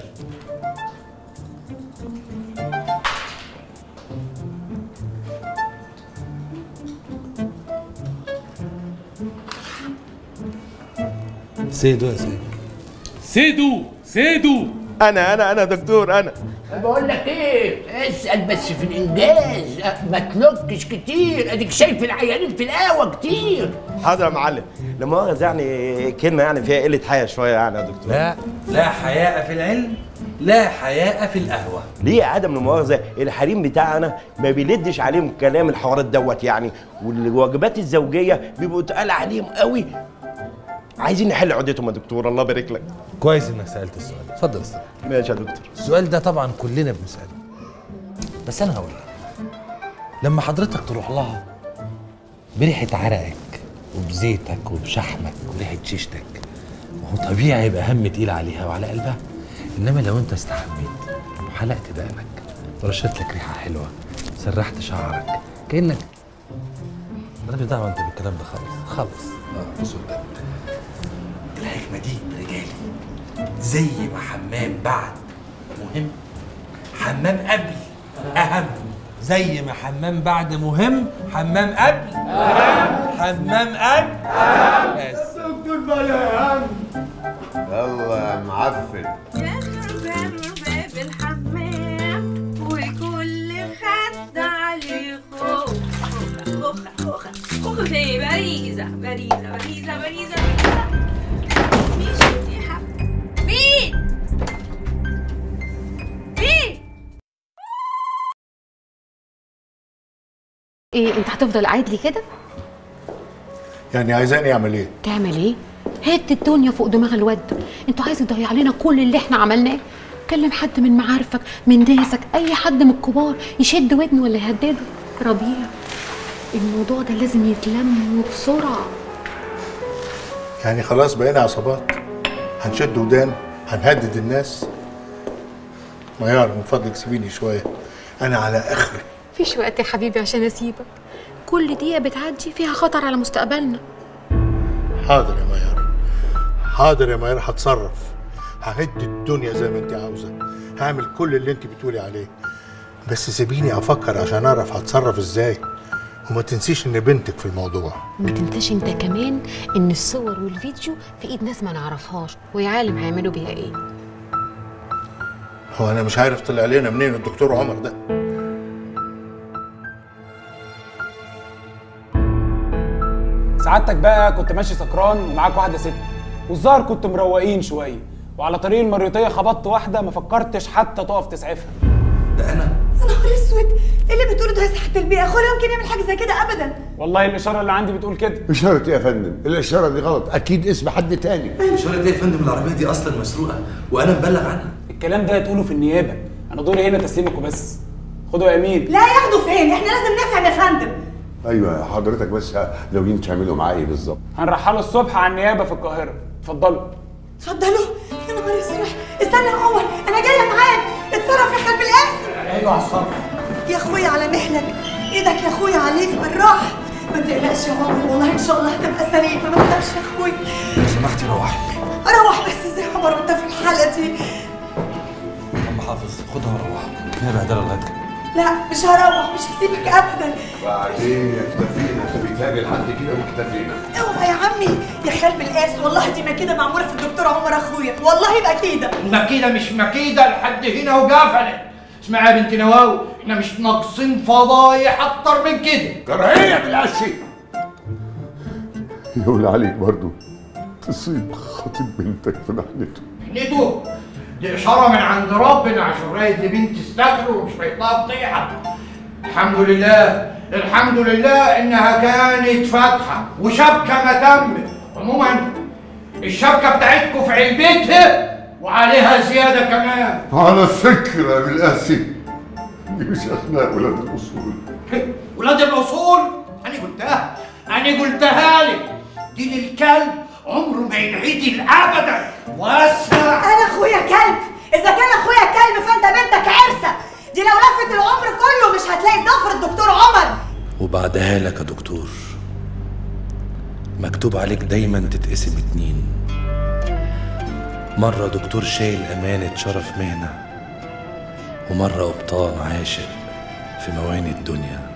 سيدو يا سيدو سيدو سيدو انا انا انا دكتور انا بقول لك ايه اسال بس في الانجاز ما تلوكش كتير اديك شايف العيانين في القهوه كتير حاضر يا معلم لا مؤاخذة يعني كلمة يعني فيها قلة حياة شوية يعني يا دكتور لا لا حياء في العلم لا حياء في القهوه ليه عدم المؤاخذة الحريم بتاعنا ما بيلدش عليهم كلام الحوارات دوت يعني والواجبات الزوجية بيبقوا تقال عليهم قوي عايزين نحل عقدتهم يا دكتور الله يبارك لك كويس انك سالت السؤال اتفضل استاذ ماشي يا دكتور السؤال ده طبعا كلنا بنساله بس انا هقول لك لما حضرتك تروح لها بريحه عرقك وبزيتك وبشحمك وريحه شيشتك ما هو طبيعي هيبقى هم تقيل عليها وعلى قلبها انما لو انت استحميت وحلقت دقنك ورشت لك ريحه حلوه سرحت شعرك كانك انا مش دعوه انت بالكلام ده خالص خالص اه بص قدامك الحكمه دي رجالي زي ما حمام بعد مهم حمام قبل اهم زي ما حمام بعد مهم حمام قبل اهم حمام قبل بس دكتور بلا يا عم يلا يا معفن باب الحمام وكل خد عليه خوخ خوخ خوخ خوخ في باريزة باريزة باريزة باريزة مين شتيحة مين مين ايه انت هتفضل قاعد لي كده يعني عايزاني اعمل ايه؟ تعمل ايه هات الدنيا فوق دماغ الواد انتوا عايز تضيع علينا كل اللي احنا عملناه كلم حد من معارفك من ناسك اي حد من الكبار يشد ودنه ولا يهدده ربيع الموضوع ده لازم يتلم بسرعه يعني خلاص بقينا عصابات هنشد ودان هنهدد الناس ميار من فضلك سيبيني شويه انا على اخري مفيش وقت يا حبيبي عشان اسيبك كل دقيقه بتعدي فيها خطر على مستقبلنا حاضر يا ميار حاضر يا ميار هتصرف ههد الدنيا زي ما انت عاوزه هعمل كل اللي انت بتقولي عليه بس سيبيني افكر عشان اعرف هتصرف ازاي وما تنسيش ان بنتك في الموضوع ما تنساش انت كمان ان الصور والفيديو في ايد ناس ما نعرفهاش ويا عالم هيعملوا بيها ايه هو انا مش عارف طلع لنا منين الدكتور عمر ده سعادتك بقى كنت ماشي سكران ومعاك واحده ست والظاهر كنت مروقين شويه وعلى طريق المريوطيه خبطت واحده ما فكرتش حتى تقف تسعفها يا نهار اسود ايه اللي بتقوله ده يا سحت البيئه اخويا يمكن يعمل حاجه زي كده ابدا والله الاشاره اللي عندي بتقول كده اشارة ايه يا فندم؟ الاشارة دي غلط اكيد اسم حد تاني اشاره ايه يا فندم العربيه دي اصلا مسروقه وانا مبلغ عنها الكلام ده تقوله في النيابه انا دوري هنا تسليمك وبس خدوا يا امين لا ياخدوا فين احنا لازم نفهم يا فندم ايوه حضرتك بس ناويين تعملوا معايا ايه بالظبط؟ هنرحله الصبح على النيابه في القاهره اتفضلوا اتفضلوا يا نهار اسود استنى يا عمر انا جايه معاك اتصرف يا خالد بالقاسم ايوه على الصبر يا اخويا على مهلك ايدك يا اخويا عليك بالراحه ما تقلقش يا عمر والله ان شاء الله هتبقى سليمه ما تخافش يا اخويا لو سمحتي روحي اروح بس ازاي يا عمر وانت في الحاله دي عم حافظ خدها وروح فيها بهدله لغايه كده لا مش هروح مش هسيبك ابدا وبعدين يكتفينا بيتهيألي لحد كده مكتفينا اوعى يا عمي يا خال بالقاس والله دي مكيده معموله في الدكتور عمر اخويا والله مكيده مكيدة مش مكيدة لحد هنا وقفلت اسمعي يا بنت نواوي احنا مش ناقصين فضايح اكتر من كده كراهية بالعشي يقول عليك برضو تصيب خطيب بنتك في محنته نيتو دي اشاره من عند ربنا عشان رايد دي بنت استكر ومش هيطلع فضيحه الحمد لله الحمد لله انها كانت فاتحه وشبكه ما تمت عموما الشبكه بتاعتكم في علبتها وعليها زياده كمان على فكرة بالقاسي دي مش أخلاق ولاد الأصول ولاد الاصول انا قلتها انا قلتها لك دين الكلب عمره ما ينعدل ابدا واسمع انا اخويا كلب اذا كان اخويا كلب فانت بنتك عرسه دي لو لفت العمر كله مش هتلاقي ضفر الدكتور عمر وبعدها لك يا دكتور مكتوب عليك دايما تتقسم اتنين مرة دكتور شايل أمانة شرف مهنة ومرة قبطان عاشق في مواني الدنيا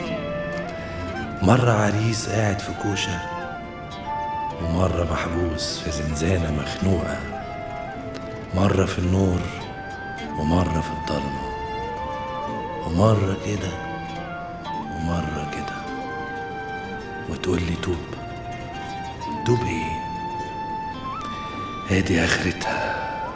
مرة عريس قاعد في كوشة ومرة محبوس في زنزانة مخنوقة مرة في النور ومرة في الضلمة ومرة كده ومرة كده وتقول لي توب توب ايه هادي اخرتها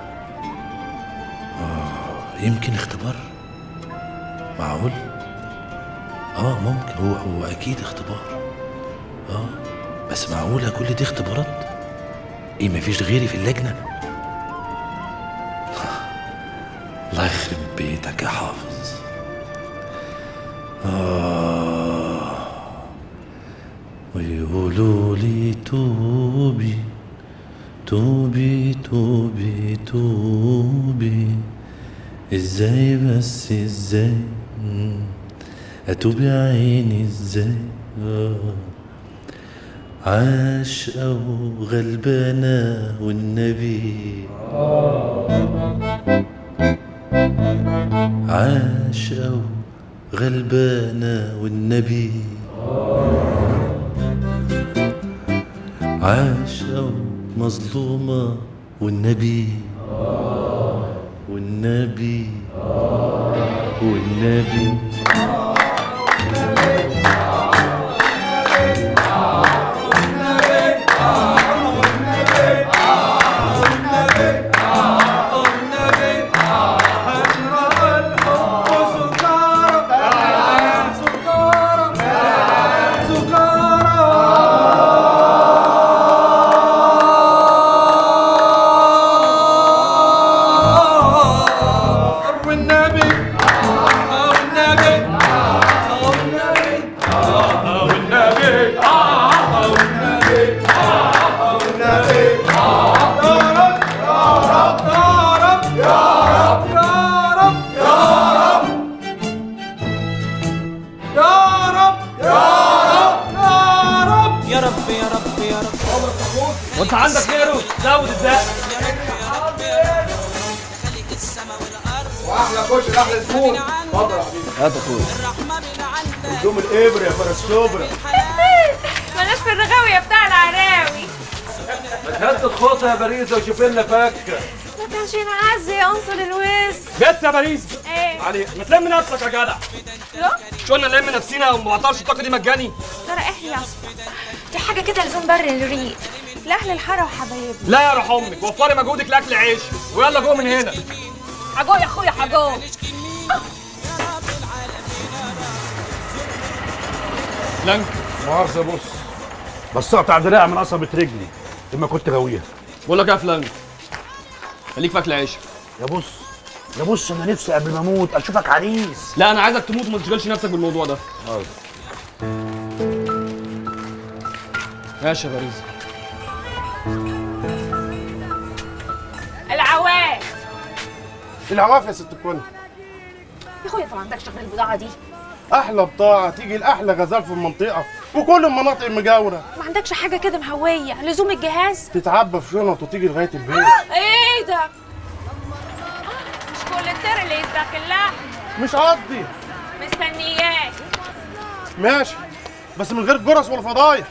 اه يمكن اختبار معقول اه ممكن هو هو اكيد اختبار اه بس معقولة كل دي اختبارات ايه مفيش غيري في اللجنة الله يخرب بيتك يا حافظ آه ويقولوا لي توبي توبي توبي توبي ازاي بس ازاي مم. اتوب يا عيني ازاي آه. عاشقة وغلبانة والنبي عاشقة وغلبانة والنبي عاشقة ومظلومة والنبي والنبي والنبي والنبي والنبي والنبي يا رب يا رب يا رب وانت عندك غيره زود الدق واحلى كشري احلى زبون اتفضل يا حبيبي هات اخويا قدوم الابره يا فرس شبرا مالناش في الرغاوية بتاع العراوي هات الخوطة يا باريزة وشوف لنا فكة ما كانش ينعزي انصر الوز بت يا باريس ايه علي ما تلم نفسك يا جدع لا مش قلنا نلم نفسينا وما بعطلش الطاقه دي مجاني ترى ايه يا اسطى دي حاجة كده لزوم بر الريق لأهل الحارة وحبايبنا لا يا روح امك وفري مجهودك لاكل عيش ويلا جوه من هنا حجو يا اخويا حجو لانك مؤاخذة يا بص بس اقطع دراع من قصبة رجلي لما كنت غاويها بقول لك ايه يا فلان خليك في اكل عيش يا بص يا بص انا نفسي قبل ما اموت اشوفك عريس لا انا عايزك تموت وما تشغلش نفسك بالموضوع ده ماشي يا باريس الهواف العواف يا ست الكل يا اخويا انت ما عندكش غير البضاعه دي احلى بضاعه تيجي لاحلى غزال في المنطقه وكل المناطق المجاوره ما عندكش حاجه كده مهويه لزوم الجهاز تتعبى في شنط وتيجي لغايه البيت ايه ده مش كل التر اللي يدخل لها مش قصدي مستنياك ماشي بس من غير جرس ولا فضايح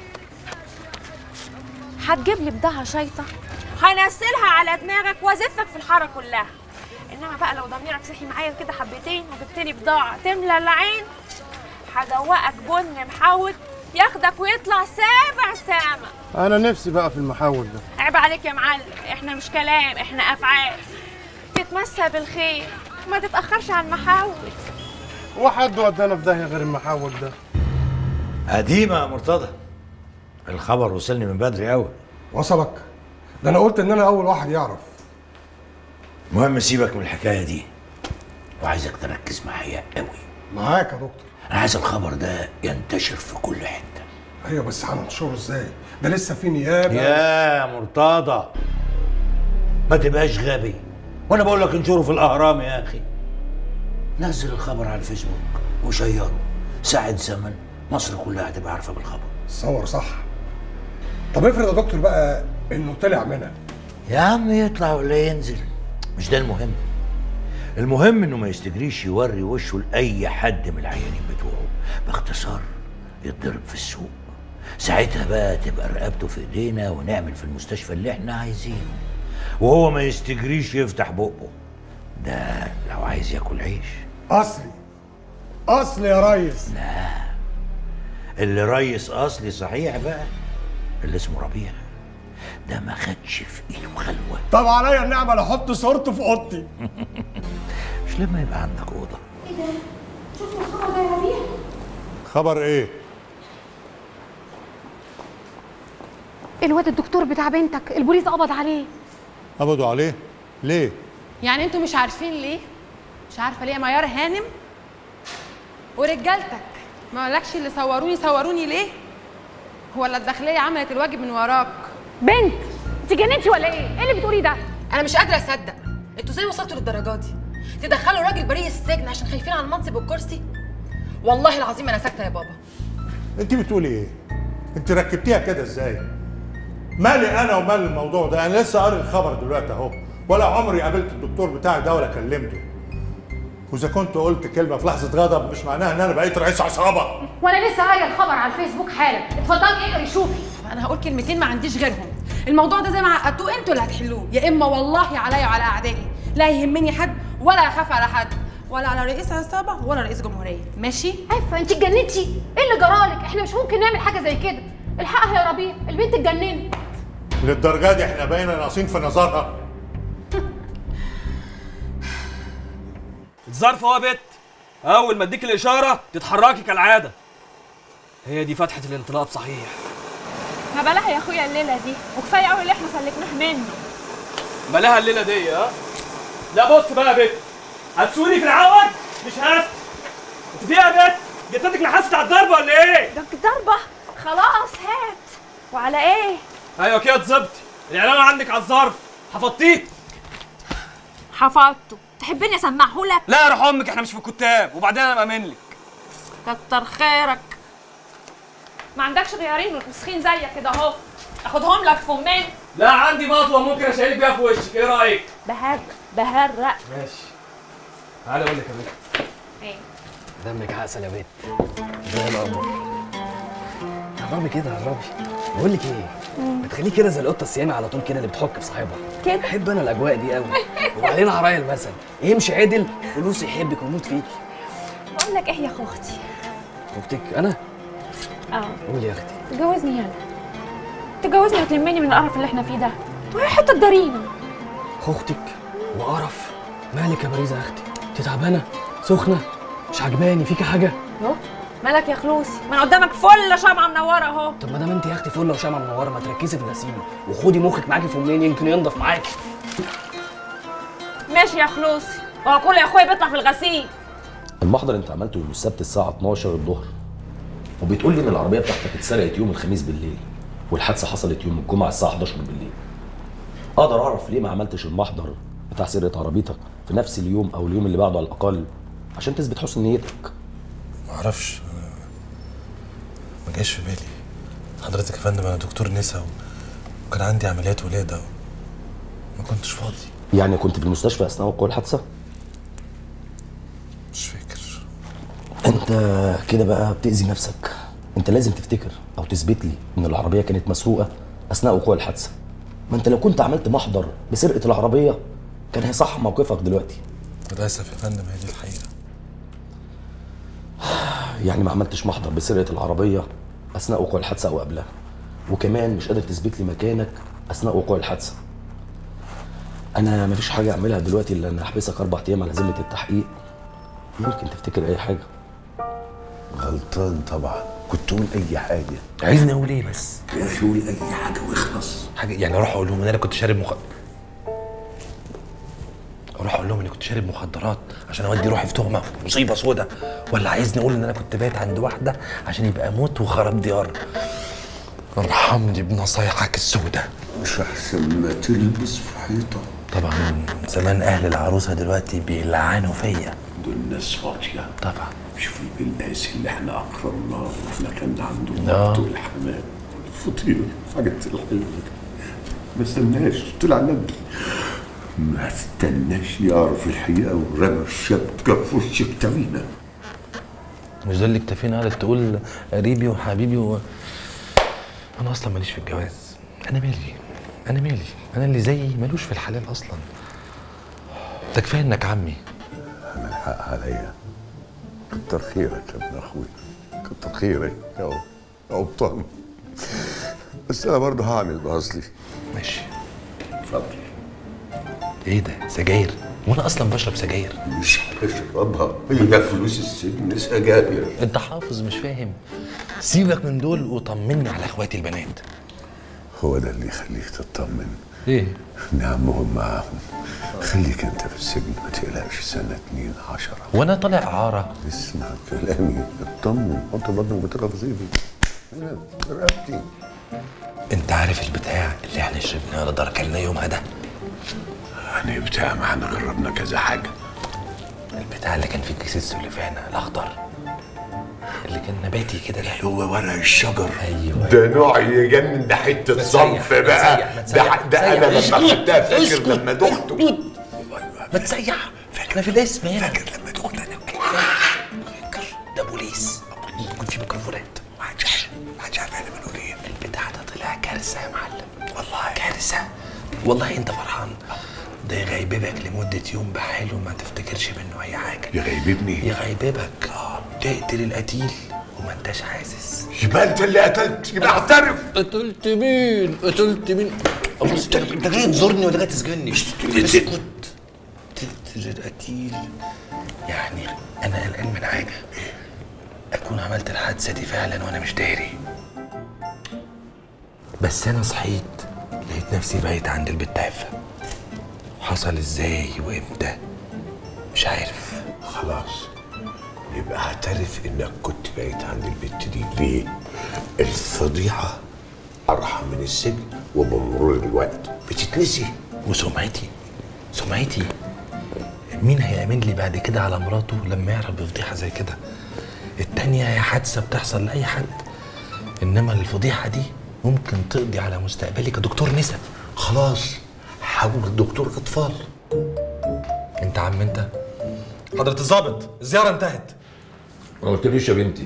هتجيب لي بضاعه شيطه هنزلها على دماغك وازفك في الحاره كلها انما بقى لو ضميرك صحي معايا كده حبتين وجبت لي بضاعه تملى العين هدوقك بن محوج ياخدك ويطلع سابع سما انا نفسي بقى في المحاول ده عيب عليك يا معلم احنا مش كلام احنا افعال تتمسى بالخير ما تتاخرش على المحاول وحد ودانا في داهيه غير المحاول ده قديمة يا مرتضى الخبر وصلني من بدري قوي وصلك ده انا قلت ان انا اول واحد يعرف المهم سيبك من الحكاية دي وعايزك تركز معايا قوي معاك يا دكتور انا عايز الخبر ده ينتشر في كل حتة ايوه بس هننشره ازاي ده لسه في نيابه يا مرتضى ما تبقاش غبي وانا بقول لك انشره في الاهرام يا اخي نزل الخبر على الفيسبوك وشيره ساعة زمن مصر كلها هتبقى عارفة بالخبر تصور صح طب افرض يا دكتور بقى انه طلع منها يا عم يطلع ولا ينزل مش ده المهم المهم انه ما يستجريش يوري وشه لاي حد من العيانين بتوعه باختصار يتضرب في السوق ساعتها بقى تبقى رقبته في ايدينا ونعمل في المستشفى اللي احنا عايزينه وهو ما يستجريش يفتح بقه ده لو عايز ياكل عيش اصلي اصلي يا ريس لا اللي ريس اصلي صحيح بقى اللي اسمه ربيع ده ما خدش في ايده خلوه طب عليا النعمه لو احط صورته في اوضتي مش لما يبقى عندك اوضه ايه ده؟ شفتوا الخبر ده يا ربيع؟ خبر ايه الواد الدكتور بتاع بنتك البوليس قبض عليه قبضوا عليه ليه يعني انتوا مش عارفين ليه؟ مش عارفه ليه يا ميار هانم؟ ورجالتك ما قالكش اللي صوروني صوروني ليه؟ ولا الداخليه عملت الواجب من وراك؟ بنت انت جننتي ولا ايه؟ ايه اللي بتقوليه ده؟ انا مش قادره اصدق انتوا ازاي وصلتوا للدرجه دي؟ تدخلوا راجل بريء السجن عشان خايفين على المنصب والكرسي؟ والله العظيم انا ساكته يا بابا انت بتقولي ايه انت ركبتيها كده ازاي مالي انا ومال الموضوع ده انا لسه قاري الخبر دلوقتي اهو ولا عمري قابلت الدكتور بتاعي ده ولا كلمته واذا كنت قلت كلمه في لحظه غضب مش معناها ان انا بقيت رئيس عصابه وانا لسه قاريه الخبر على الفيسبوك حالا اتفضلي اقري شوفي انا هقول كلمتين ما عنديش غيرهم الموضوع ده زي ما عقدتوه انتوا اللي هتحلوه يا اما والله عليا وعلى اعدائي لا يهمني حد ولا اخاف على حد ولا على رئيس عصابه ولا رئيس جمهوريه ماشي عفه انت اتجننتي ايه اللي جرالك احنا مش ممكن نعمل حاجه زي كده الحقها يا ربيع البنت اتجننت للدرجه دي احنا بقينا ناقصين في نظرها الظرف هو بت اول ما اديك الاشاره تتحركي كالعاده هي دي فتحه الانطلاق صحيح ما بلاها يا اخويا الليله دي وكفايه قوي اللي احنا سلكناه منه مالها الليله دي ها لا بص بقى يا بت هتسوني في العوض مش هات انت فيها يا بت جتتك نحست على الضربه ولا ايه ده ضربه خلاص هات وعلى ايه ايوه كده اتظبطي الاعلان عندك على الظرف حفظتيه حفظته تحبني اسمعه لك لا يا روح امك احنا مش في الكتاب وبعدين انا مأمن لك كتر خيرك ما عندكش غيارين متمسخين زيك كده اهو اخدهم لك فمين لا عندي مطوه ممكن اشيلك بيها في وشك ايه رايك بهرق بهرق ماشي تعالى اقول لك يا بنت ايه دمك عسل يا بنت زي القمر هربي كده هربي بقول لك ايه ما تخليك كده زي القطه السيامي على طول كده اللي بتحك في صاحبها كده بحب انا الاجواء دي قوي وبعدين هرايا المثل امشي عدل فلوس يحبك ويموت فيك بقول لك ايه يا اختي اختك انا اه قول يا اختي تجوزني يلا تجوزني وتلمني من القرف اللي احنا فيه ده وهي حته ضريبه اختك وقرف مالك يا باريزه يا اختي انت تعبانه سخنه مش عجباني فيكي حاجه اهو مالك يا خلوصي من قدامك فل شمعه منوره اهو طب ما دام انت يا اختي فله وشمعه منوره ما تركزي في غسيل وخدي مخك معاكي في منين يمكن ينضف معاكي ماشي يا خلوصي هو كل يا اخويا بيطلع في الغسيل المحضر انت عملته يوم السبت الساعه 12 الظهر وبتقول لي ان العربيه بتاعتك اتسرقت يوم الخميس بالليل والحادثه حصلت يوم الجمعه الساعه 11 بالليل اقدر اعرف ليه ما عملتش المحضر بتاع سرقه عربيتك في نفس اليوم او اليوم اللي بعده على الاقل عشان تثبت حسن نيتك ما اعرفش ما جاش في بالي حضرتك يا فندم انا دكتور نسا وكان عندي عمليات ولاده ما كنتش فاضي يعني كنت في المستشفى اثناء وقوع الحادثه مش فاكر انت كده بقى بتاذي نفسك انت لازم تفتكر او تثبت لي ان العربيه كانت مسروقه اثناء وقوع الحادثه ما انت لو كنت عملت محضر بسرقه العربيه كان هيصح موقفك دلوقتي للاسف يا فندم هي دي الحقيقه يعني ما عملتش محضر بسرقه العربيه اثناء وقوع الحادثه او قبلها وكمان مش قادر تثبت لي مكانك اثناء وقوع الحادثه انا مفيش حاجه اعملها دلوقتي الا ان احبسك اربع ايام على ذمه التحقيق يمكن تفتكر اي حاجه غلطان طبعا كنت تقول اي حاجه عايزني اقول ايه بس يا اخي قول اي حاجه واخلص حاجه يعني اروح اقول لهم ان انا كنت شارب مخ اروح اقول لهم اني كنت شارب مخدرات عشان اودي روحي في تهمه مصيبه سودا ولا عايزني اقول ان انا كنت بايت عند واحده عشان يبقى موت وخراب ديار ارحمني بنصايحك السودة مش احسن ما تلبس في حيطه طبعا زمان اهل العروسه دلوقتي بيلعنوا فيا دول ناس فاضيه طبعا شوف الناس اللي احنا اكرمناهم واحنا كان عندهم آه. الوقت والحمام الفطير حاجات الحلوه ما استناش طلع ندل ما استناش يعرف الحقيقه ورمى الشبكه في وش كتابينا مش ده اللي اكتفينا قالت تقول قريبي وحبيبي و... انا اصلا ماليش في الجواز انا مالي انا مالي انا اللي زيي ملوش في الحلال اصلا ده كفايه انك عمي انا الحق عليا كتر خيرك يا ابن اخوي كتر خيرك يا يا ابطال بس انا برضه هعمل باصلي ماشي اتفضل ايه ده سجاير وانا اصلا بشرب سجاير مش هشربها هي فلوس السجن سجاير انت حافظ مش فاهم سيبك من دول وطمني على اخواتي البنات هو ده اللي يخليك تطمن ايه نعمهم معاهم خليك انت في السجن ما تقلقش سنة اتنين عشرة وانا طالع اعاره اسمع كلامي اطمن حط برضه بترف زيبي انا رقبتي انت عارف البتاع اللي احنا شربناه ولا دركلنا يومها ده يعني بتاع ما احنا جربنا كذا حاجة البتاع اللي كان فيه كيس السلفانة الاخضر اللي كان نباتي كده ده اللي هو ورق الشجر ايوه ده نوع يجنن ده حتة ما صنف تسيح، ما بقى تسيح، ما ده تسيح، ده ما انا تسيح. لما اسكت، خدتها فاكر اسكت، لما دخته ما تسيح احنا في الاسم هنا فاكر لما دخلنا فاكر ده بوليس يكون في ميكروفونات ما حدش عارف ما حدش عارف احنا بنقول ايه البتاع ده طلع كارثه يا معلم والله كارثه والله انت فرحان ده يغيببك لمدة يوم بحاله ما تفتكرش منه أي حاجة يغيببني يغيببك تقتل القتيل وما انتش حاسس يبقى انت اللي قتلت يبقى اعترف قتلت مين؟ قتلت مين؟ أبص انت جاي تزورني ولا جاي تسجني؟ اسكت تقتل القتيل يعني انا قلقان من حاجه اكون عملت الحادثه دي فعلا وانا مش داري بس انا صحيت لقيت نفسي بايت عند البت عفه حصل ازاي وامتى مش عارف خلاص يبقى اعترف انك كنت بايت عند البت دي ليه؟ الفضيحة أرحم من السجن وبمرور الوقت بتتنسي وسمعتي سمعتي مين هيأمن لي بعد كده على مراته لما يعرف بفضيحة زي كده التانية هي حادثة بتحصل لأي حد إنما الفضيحة دي ممكن تقضي على مستقبلي كدكتور نسا خلاص حاول دكتور أطفال أنت عم أنت حضرة الظابط الزيارة انتهت ما قلتليش يا بنتي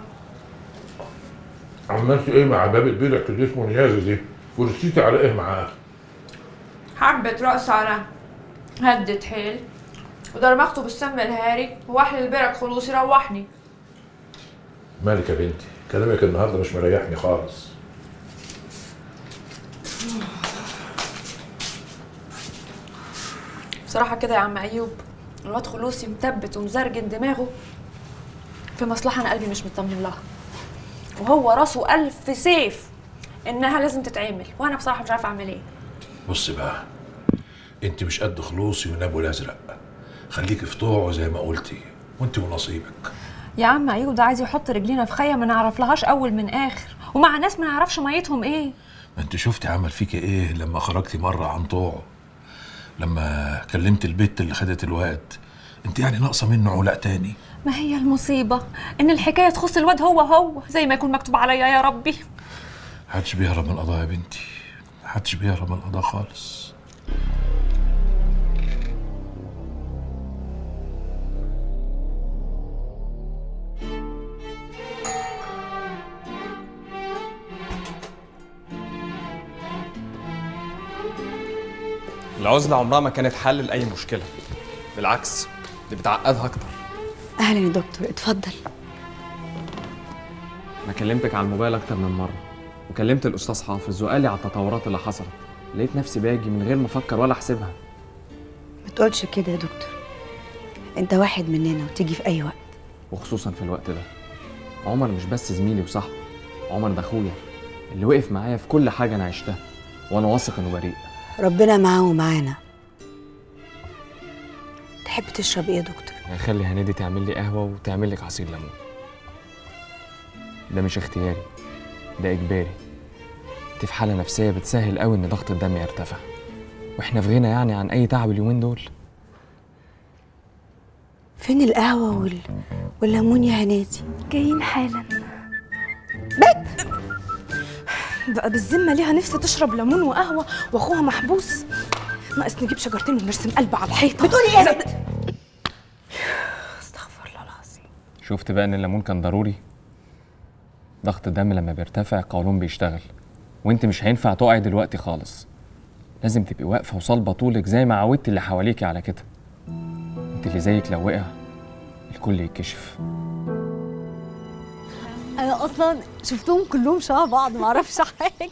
عملت ايه مع باب البيضة اللي اسمه نيازي دي؟ ورسيتي على ايه معاه؟ حبة رأس على هدة حيل ودرمخته بالسم الهاري وواحد البرك خلوص يروحني مالك يا بنتي؟ كلامك النهارده مش مريحني خالص بصراحة كده يا عم أيوب الواد خلوصي مثبت ومزرجن دماغه في مصلحة أنا قلبي مش مطمن لها وهو راسه ألف سيف إنها لازم تتعمل وأنا بصراحة مش عارفة أعمل إيه بص بقى انت مش قد خلوصي ونابو الازرق خليكي في طوعه زي ما قلتي وانت ونصيبك يا عم أيوب ده عايز يحط رجلينا في خية ما نعرف لهاش أول من آخر ومع ناس ما نعرفش ميتهم إيه انت شفتي عمل فيك ايه لما خرجتي مره عن طوعه لما كلمت البت اللي خدت الواد انت يعني ناقصه منه علاء تاني ما هي المصيبة إن الحكاية تخص الواد هو هو زي ما يكون مكتوب عليا يا ربي محدش بيهرب من القضاء يا بنتي محدش بيهرب من القضاء خالص العزلة عمرها ما كانت حل لأي مشكلة بالعكس دي بتعقدها أكتر اهلا يا دكتور اتفضل أنا كلمتك على الموبايل أكتر من مرة وكلمت الأستاذ حافظ وقال لي على التطورات اللي حصلت لقيت نفسي باجي من غير ما أفكر ولا أحسبها ما تقولش كده يا دكتور انت واحد مننا وتيجي في اي وقت وخصوصا في الوقت ده عمر مش بس زميلي وصاحبي عمر ده أخويا اللي وقف معايا في كل حاجة أنا عشتها وأنا واثق إنه بريء ربنا معاه ومعانا تحب تشرب ايه يا دكتور هيخلي هنادي تعمل لي قهوة وتعمل لك عصير ليمون ده مش اختياري ده إجباري انت في حالة نفسية بتسهل قوي إن ضغط الدم يرتفع واحنا في غنى يعني عن أي تعب اليومين دول فين القهوه وال... والليمون يا هنادي جايين حالا بت بقى بالذمه ليها نفسي تشرب ليمون وقهوه واخوها محبوس ناقص نجيب شجرتين ونرسم قلب على الحيطه بتقولي ايه يا بت شفت بقى إن الليمون كان ضروري ضغط الدم لما بيرتفع القولون بيشتغل وانت مش هينفع تقعي دلوقتي خالص لازم تبقي واقفة وصلبة طولك زي ما عودت اللي حواليكي على كده انت اللي زيك لو وقع الكل يتكشف انا اصلا شفتهم كلهم شبه بعض ما اعرفش حاجه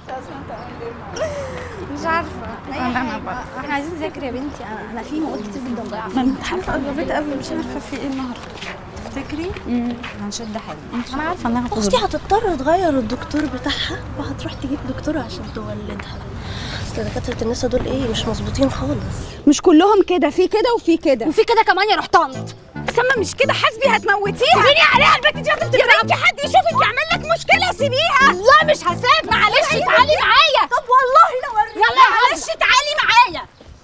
مش عارفه أي حاجة. احنا عايزين نذاكر يا بنتي انا انا في مواد كتير جدا ضايعه ما الامتحانات قربت قوي مش عارفه في ايه النهارده تفتكري هنشد حلو انا عارفه انها اختي هتضطر تغير الدكتور بتاعها وهتروح تجيب دكتوره عشان تولدها اصل دكاتره النساء دول ايه مش مظبوطين خالص مش كلهم كده في كده وفي كده وفي كده كمان يا رحتنط سما مش كده حاسبي هتموتيها سيبيني عليها البنت دي لازم يا بنتي حد يشوفك يعمل لك مشكله سيبيها لا مش هسيب معلش تعالي معايا طب والله لو أوريك. يلا معلش تعالي معايا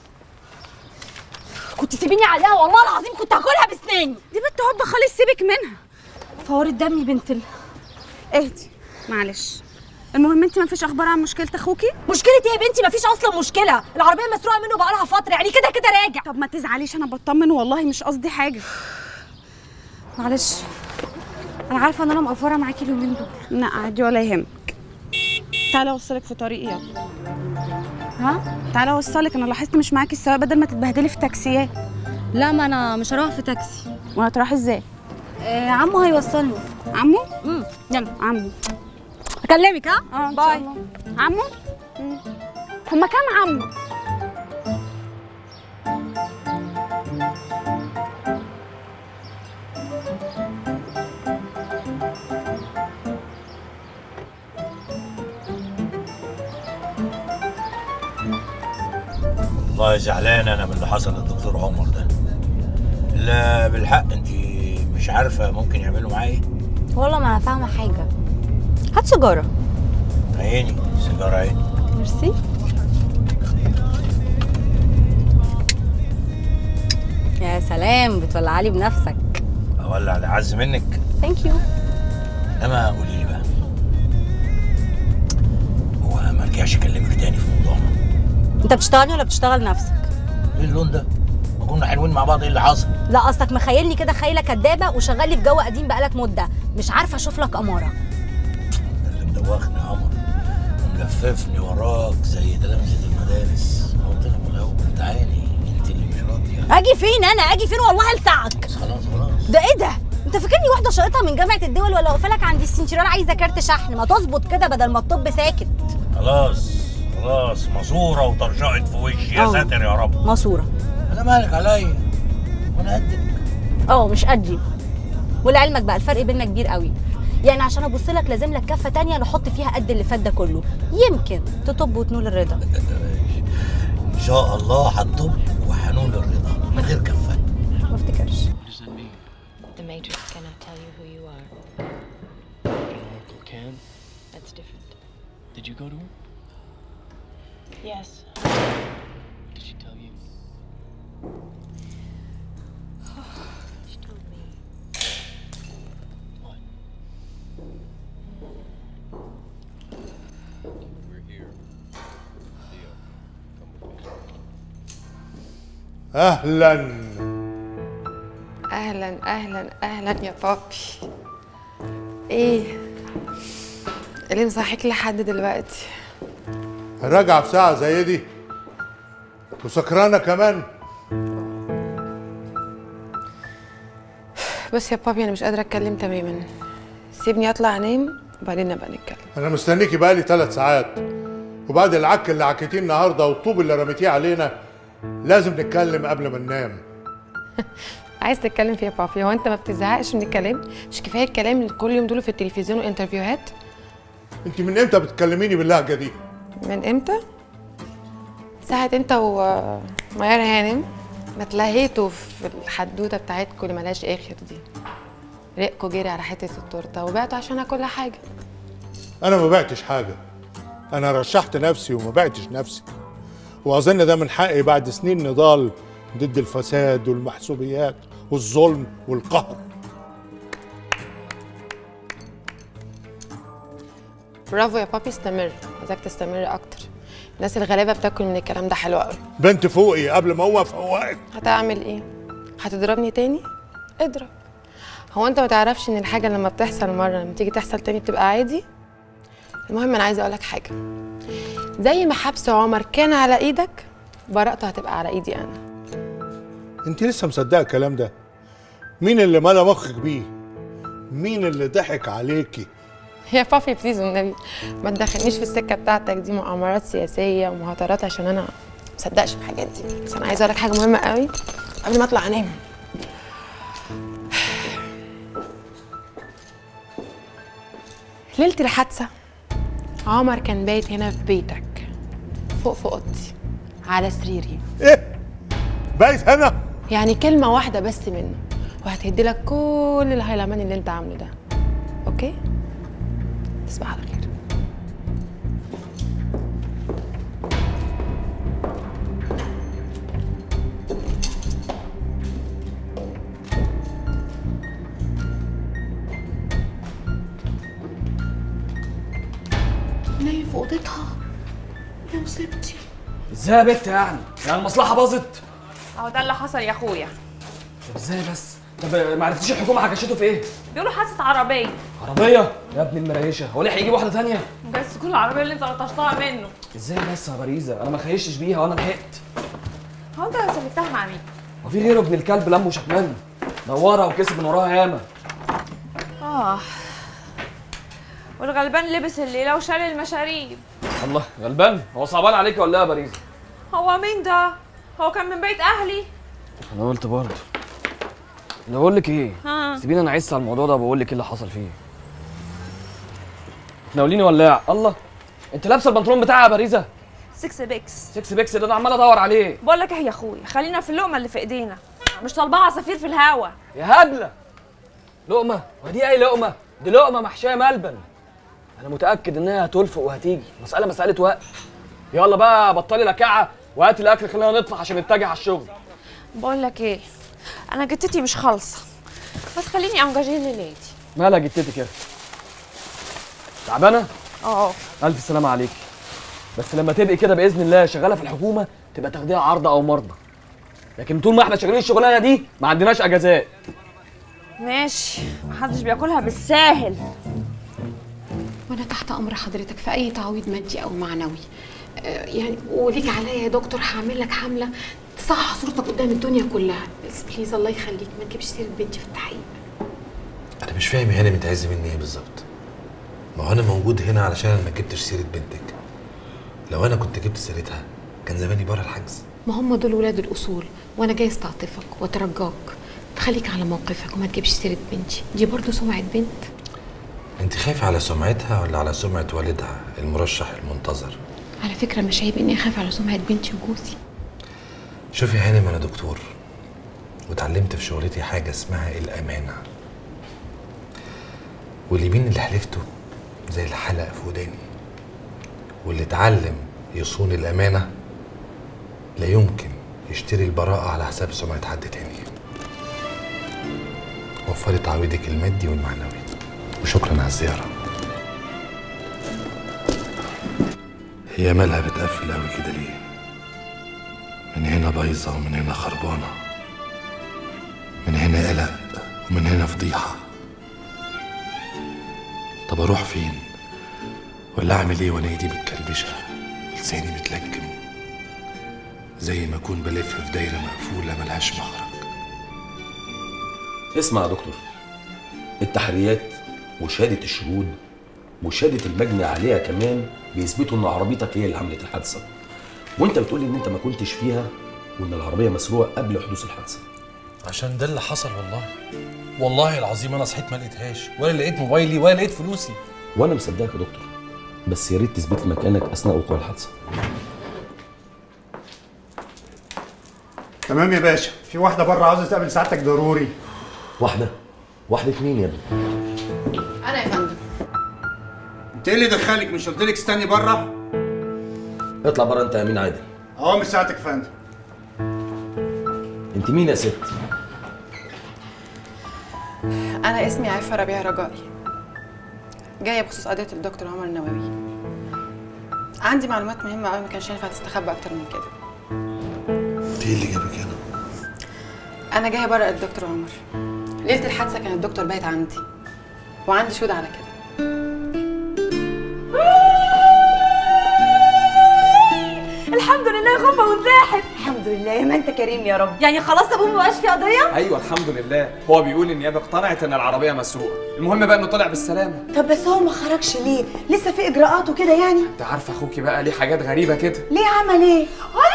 كنت سيبيني عليها والله العظيم كنت هاكلها بسناني دي بنت هبه خالص سيبك منها فور الدم يا بنت ال... اهدي معلش المهم انت ما فيش اخبار عن مشكله اخوكي مشكلة ايه يا بنتي مفيش اصلا مشكلة العربية مسروقة منه بقالها فترة يعني كده كده راجع طب ما تزعليش انا بطمن والله مش قصدي حاجه معلش انا عارفة ان انا مقفورة معاكي اليومين دول لا عادي ولا يهمك تعالى اوصلك في طريقي يلا ها تعالى اوصلك انا لاحظت مش معاكي السواق بدل ما تتبهدلي في تاكسيات لا ما انا مش هروح في تاكسي وهتروحي ازاي آه عمو هيوصلني عمو امم يلا عمو اكلمك ها اه إن شاء باي الله. عمو مم. هما كام عمو والله زعلان انا من اللي حصل للدكتور عمر ده لا بالحق انت مش عارفه ممكن يعملوا معاه ايه والله ما انا فاهمة حاجة هات سيجارة عيني سيجاره عيني ميرسي يا سلام بتولع لي بنفسك اولع لعز منك ثانك يو انما قولي لي بقى هو ما رجعش يكلمك تاني في موضوعنا انت بتشتغلني ولا بتشتغل نفسك ايه اللون ده ما كنا حلوين مع بعض ايه اللي حصل لا قصدك مخيلني كده خيله كدابه وشغال لي في جو قديم بقالك مده مش عارفه اشوف لك اماره اللي مدوخني يا عمر وملففني وراك زي تلامذه المدارس قلت لك من الاول تعالي انت اللي مش راضيه اجي فين انا اجي فين والله هلسعك خلاص خلاص ده ايه ده انت فاكرني واحده شقيتها من جامعه الدول ولا واقفه لك عند السنترال عايزه كارت شحن ما تظبط كده بدل ما الطب ساكت خلاص خلاص ماسوره وطرشقت في وشي يا اه. ساتر يا رب ماسوره انا مالك عليا وانا قدك اه مش قدي ولعلمك بقى الفرق بيننا كبير قوي يعني عشان ابص لك لازم لك كفه تانية نحط فيها قد اللي فات ده كله يمكن تطب وتنول الرضا ان شاء الله هتطب وهنول الرضا من غير كفه ما افتكرش The Matrix cannot tell you who you are. Your uncle can? That's different. Did you go to him? Yes. Did she tell you? she told me. What? We're here. Theo, come with me. اهلا اهلا اهلا اهلا يا بابي ايه اللي مصحيك لحد دلوقتي راجعه في ساعه زي دي وسكرانه كمان بص يا بابي انا مش قادره اتكلم تماما سيبني اطلع انام وبعدين نبقى نتكلم انا مستنيكي بقالي ثلاث ساعات وبعد العك اللي عكيتيه النهارده والطوب اللي رميتيه علينا لازم نتكلم قبل ما ننام عايز تتكلم فيه يا بابي هو انت ما بتزهقش من الكلام مش كفايه الكلام اللي كل يوم دول في التلفزيون وانترفيوهات انت من امتى بتكلميني باللهجه دي من امتى ساعة انت وميار هانم ما تلهيتوا في الحدوته بتاعتكم اللي ملهاش اخر دي رقكوا جري على حته التورته وبعتوا عشانها كل حاجه انا ما بعتش حاجه انا رشحت نفسي وما بعتش نفسي واظن ده من حقي بعد سنين نضال ضد الفساد والمحسوبيات والظلم والقهر برافو يا بابي استمر عايزاك تستمر اكتر الناس الغلابه بتاكل من الكلام ده حلو قوي بنت فوقي قبل ما هو افوقك هتعمل ايه هتضربني تاني اضرب هو انت ما تعرفش ان الحاجه لما بتحصل مره لما تيجي تحصل تاني بتبقى عادي المهم انا عايزه اقولك حاجه زي ما حبس عمر كان على ايدك براءته هتبقى على ايدي انا انت لسه مصدقه الكلام ده مين اللي ملا مخك بيه مين اللي ضحك عليكي يا بابي بليز والنبي ما تدخلنيش في السكه بتاعتك دي مؤامرات سياسيه ومهاترات عشان انا مصدقش في الحاجات دي بس انا عايزه اقول لك حاجه مهمه قوي قبل ما اطلع انام ليله الحادثه عمر كان بايت هنا في بيتك فوق في اوضتي على سريري ايه بايت هنا يعني كلمه واحده بس منه وهتهدي لك كل الهيلمان اللي انت عامله ده اوكي تصبح على خير نايم في اوضتها يا مصيبتي ازاي يا بت يعني؟ يعني المصلحة باظت؟ اهو ده اللي حصل يا اخويا طب ازاي بس؟ طب ما عرفتيش الحكومة حكشته في ايه؟ بيقولوا حادثه عربيه عربية؟ يا ابن المريشة هو ليه هيجيب واحدة تانية؟ بس كل العربيه اللي انت لطشتها منه ازاي بس يا باريزة؟ انا ما خيشتش بيها وانا لحقت هو انت سلكتها مع مين؟ هو في غيره ابن الكلب لمه شكلني دورها وكسب من وراها ياما اه والغلبان لبس الليله وشال المشاريب الله غلبان هو صعبان عليك ولا ايه يا باريزة؟ هو مين ده؟ هو كان من بيت اهلي انا قلت برضه انا بقول لك ايه؟ ها. سيبيني انا عايز على الموضوع ده بقول لك ايه اللي حصل فيه تناوليني ولاع الله انت لابسه البنطلون بتاعها يا باريزة؟ سكس بيكس سكس بيكس ده انا عمال ادور عليه بقول لك ايه يا اخويا خلينا في اللقمه اللي في ايدينا مش طالباها عصافير في الهوا يا هبله لقمه ودي اي لقمه دي لقمه محشيه ملبن انا متاكد انها هتلفق وهتيجي مساله مساله وقت يلا بقى بطلي لكعه وهاتي الاكل خلينا نطلع عشان نتجه على الشغل بقول لك ايه انا جتتي مش خالصه ما تخليني انجاجيه ليلتي مالها جتتي كده تعبانه اه الف سلامه عليكي بس لما تبقي كده باذن الله شغاله في الحكومه تبقى تاخديها عرض او مرضى لكن طول ما احنا شغالين الشغلانه دي ما عندناش اجازات ماشي محدش بياكلها بالساهل وانا تحت امر حضرتك في اي تعويض مادي او معنوي آه، يعني وليك عليا يا دكتور هعمل لك حمله تصحح صورتك قدام الدنيا كلها بس بليز الله يخليك ما تجيبش سيره بنتي في التحقيق انا مش فاهم يا هانم انت عايزه مني ايه بالظبط ما هو انا موجود هنا علشان أنا ما جبتش سيره بنتك لو انا كنت جبت سيرتها كان زماني بره الحجز ما هم دول ولاد الاصول وانا جاي استعطفك واترجاك تخليك على موقفك وما تجيبش سيره بنتي دي برضو سمعه بنت انت خايفه على سمعتها ولا على سمعه والدها المرشح المنتظر على فكره مش عيب اني اخاف على سمعه بنتي وجوزي شوفي يا هانم انا دكتور واتعلمت في شغلتي حاجه اسمها الامانه واليمين اللي حلفته زي الحلقه في وداني واللي اتعلم يصون الامانه لا يمكن يشتري البراءه على حساب سمعه حد تاني وفري تعويضك المادي والمعنوي وشكرا على الزياره هي مالها بتقفل قوي كده ليه من هنا بايظه ومن هنا خربانه من هنا قلق ومن هنا فضيحه طب اروح فين ولا اعمل ايه وانا ايدي متكلبشه ولساني متلجم زي ما اكون بلف في دايره مقفوله ملهاش مخرج اسمع يا دكتور التحريات وشهاده الشهود وشهاده المجني عليها كمان بيثبتوا ان عربيتك هي اللي عملت الحادثه وانت بتقولي ان انت ما كنتش فيها وان العربيه مسروقه قبل حدوث الحادثه عشان ده اللي حصل والله والله العظيم انا صحيت ما لقيتهاش ولا لقيت موبايلي ولا لقيت فلوسي وانا مصدقك يا دكتور بس يا ريت تثبت لي مكانك اثناء وقوع الحادثه تمام يا باشا في واحده بره عاوزه تقابل سعادتك ضروري واحده واحده مين يا ابني انا يا فندم انت ايه اللي دخلك مش قلت لك استني بره اطلع بره انت يا امين عادل اوامر سعادتك يا فندم انت مين يا ست انا اسمي عفه ربيع رجائي جايه بخصوص قضيه الدكتور عمر النووي عندي معلومات مهمه قوي ما كانش ينفع تستخبى اكتر من كده ايه اللي جابك هنا انا جايه برق الدكتور عمر ليله الحادثه كان الدكتور بايت عندي وعندي شهود على كده الحمد لله يا غمه وانزاحت الحمد لله يا ما انت كريم يا رب يعني خلاص ابوه مبقاش في قضيه ايوه الحمد لله هو بيقول النيابه اقتنعت ان العربيه مسروقه المهم بقى انه طلع بالسلامه طب بس هو ما خرجش ليه لسه في اجراءات وكده يعني انت عارفه اخوكي بقى ليه حاجات غريبه كده ليه عمل ايه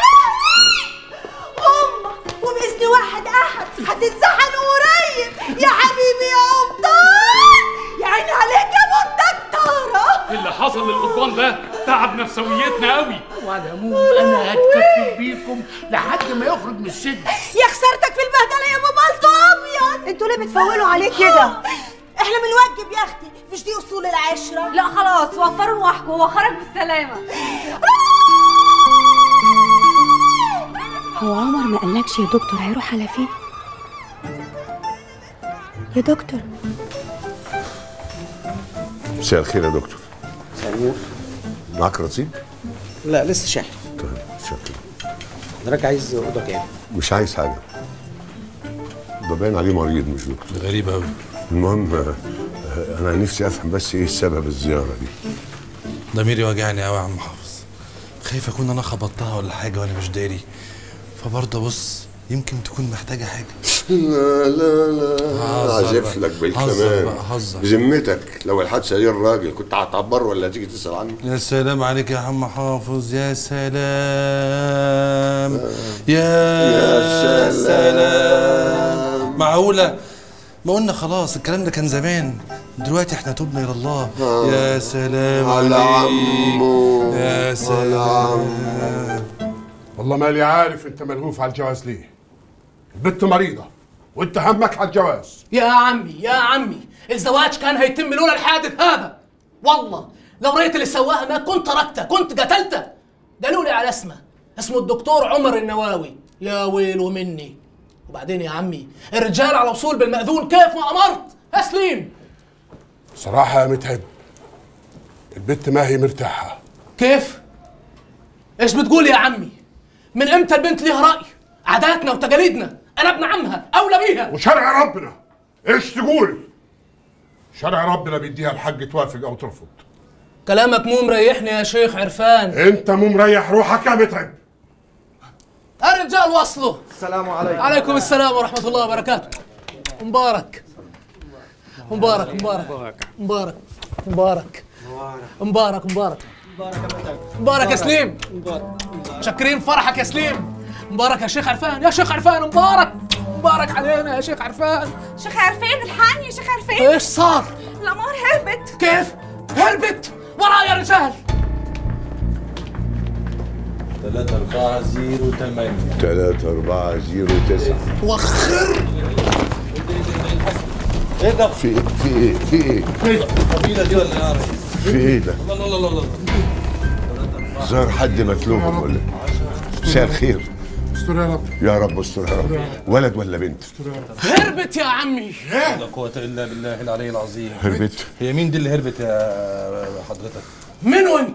امك وباذن واحد احد هتتزحن قريب يا حبيبي يا قمطان يا عيني عليك يا ابو الدكتوره اللي حصل للقضبان ده تعب نفسويتنا قوي وعلى العموم انا هتكفل بيكم لحد ما يخرج من السجن يا خسارتك في البهدله يا ابو بلطو ابيض انتوا ليه بتفولوا عليه كده احنا بنوجب يا اختي مش دي اصول العشره لا خلاص وفروا نوحكوا هو خرج بالسلامه هو عمر ما قالكش يا دكتور هيروح على فين يا دكتور مساء الخير يا دكتور سلام معاك رصيد؟ لا لسه شاحن طيب شكرا حضرتك عايز اوضه كام؟ مش عايز حاجه ده باين عليه مريض مش دكتور غريب قوي المهم آه، آه، انا نفسي افهم بس ايه سبب الزياره دي ضميري واجعني قوي يا عم حافظ خايف اكون انا خبطتها ولا حاجه وانا مش داري فبرضه بص يمكن تكون محتاجه حاجه لا لا لا هزر عازف بقى. لك هزر بالكلام بقى، هزر. بذمتك لو الحادثه دي الراجل كنت هتعبره ولا هتيجي تسال عنه يا سلام عليك يا عم حافظ يا سلام يا, يا سلام معقولة ما قلنا خلاص الكلام ده كان زمان دلوقتي احنا تبنا الى الله يا سلام على عليك عمو يا سلام والله مالي عارف انت ملهوف على الجواز ليه البت مريضه وانت همك على الجواز يا عمي يا عمي الزواج كان هيتم لولا الحادث هذا والله لو رأيت اللي سواها ما كنت تركته كنت قتلته قالوا لي على اسمه اسمه الدكتور عمر النواوي يا ويله مني وبعدين يا عمي الرجال على وصول بالمأذون كيف ما أمرت أسليم صراحه يا متعب البت ما هي مرتاحه كيف ايش بتقول يا عمي من امتى البنت ليها رأي عاداتنا وتقاليدنا انا ابن عمها اولى بيها وشرع ربنا ايش تقول شرع ربنا بيديها الحق توافق او ترفض كلامك مو مريحني يا شيخ عرفان انت مو مريح روحك يا متعب الرجال وصلوا السلام عليكم عليكم السلام ورحمة الله وبركاته مبارك مبارك مبارك مبارك مبارك مبارك مبارك مبارك يا سليم شاكرين فرحك يا سليم مبارك يا شيخ عرفان يا شيخ عرفان مبارك مبارك علينا يا شيخ عرفان شيخ عرفان الحقني يا شيخ عرفان ايش صار؟ القمر هربت كيف؟ هربت ورايا يا رجال 3 4 0 8 3 4 0 9 وخر ايه ده؟ في ايه في ايه في ايه القبيله دي ولا ايه يا ريس؟ في ايه ده الله الله الله الله ظهر حد مطلوب ولا مساء الخير استر يا رب يا رب استر يا رب ولد ولا بنت هربت يا عمي لا قوة إلا بالله العلي العظيم هربت هي مين دي اللي هربت يا حضرتك؟ من وانت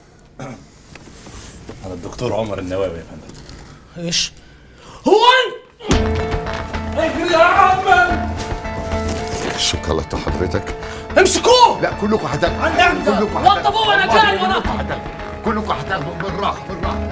أنا الدكتور عمر النواوي يا فندم ايش هو انت اجري يا عم الشوكولاتة حضرتك امسكوه لا كلكم هتاكلوا عندك كلكم وطبوه انا جاي وراكم كلكم هتاخدوا بالراحة بالراحة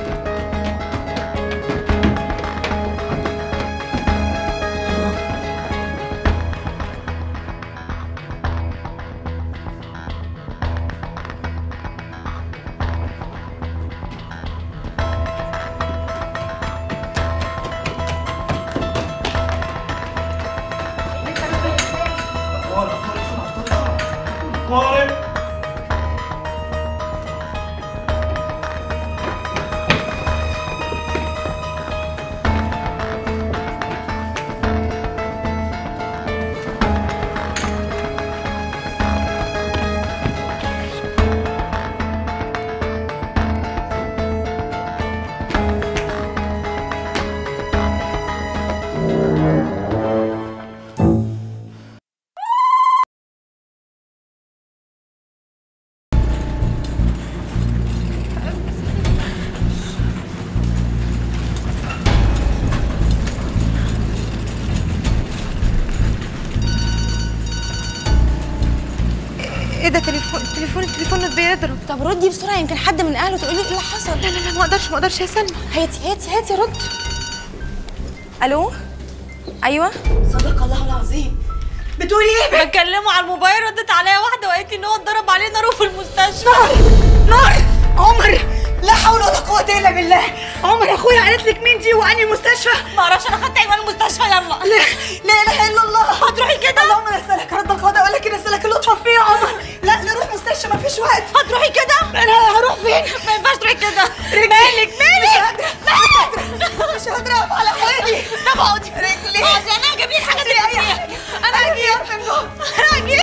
ايه ده تليفون تليفون التليفون مش بيضرب طب ردي بسرعه يمكن حد من اهله تقولي ايه اللي حصل لا لا لا ما اقدرش ما اقدرش يا سلمى هاتي هاتي هاتي رد الو ايوه صدق الله العظيم بتقولي ايه بكلمه على الموبايل ردت عليا واحده وقالت لي ان هو اتضرب عليه نار في المستشفى نار نار عمر لا حول ولا قوه الا بالله عمر اخويا قالت لك مين دي واني المستشفى ما اعرفش انا خدت عنوان المستشفى يلا لا لا اله الا الله هتروحي كده اللهم انا اسالك رد القضاء ولا كده اسالك اللطف فيه يا عمر لا لا روح مستشفى ما فيش وقت هتروحي كده انا هروح فين ما ينفعش تروحي كده مالك مالك مش قادره اقف على حالي طب اقعدي رجلي اقعدي انا هجيب لك حاجه اي حاجه انا هجيب من جوه انا هجيب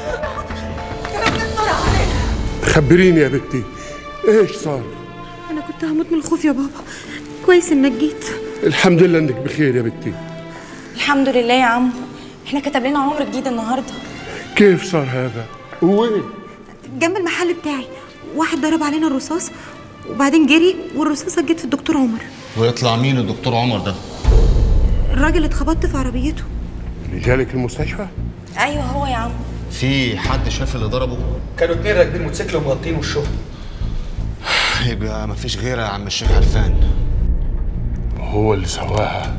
خبريني يا بنتي ايش صار انا كنت هموت من الخوف يا بابا كويس انك جيت الحمد لله انك بخير يا بنتي الحمد لله يا عم احنا كتب لنا عمر جديد النهارده كيف صار هذا وين جنب المحل بتاعي واحد ضرب علينا الرصاص وبعدين جري والرصاصه جت في الدكتور عمر ويطلع مين الدكتور عمر ده؟ الراجل اتخبطت في عربيته اللي جالك المستشفى ايوه هو يا عم في حد شاف اللي ضربه؟ كانوا اتنين راكبين موتوسيكل ومغطين وشهم يبقى مفيش غيرها يا عم الشيخ عرفان هو اللي سواها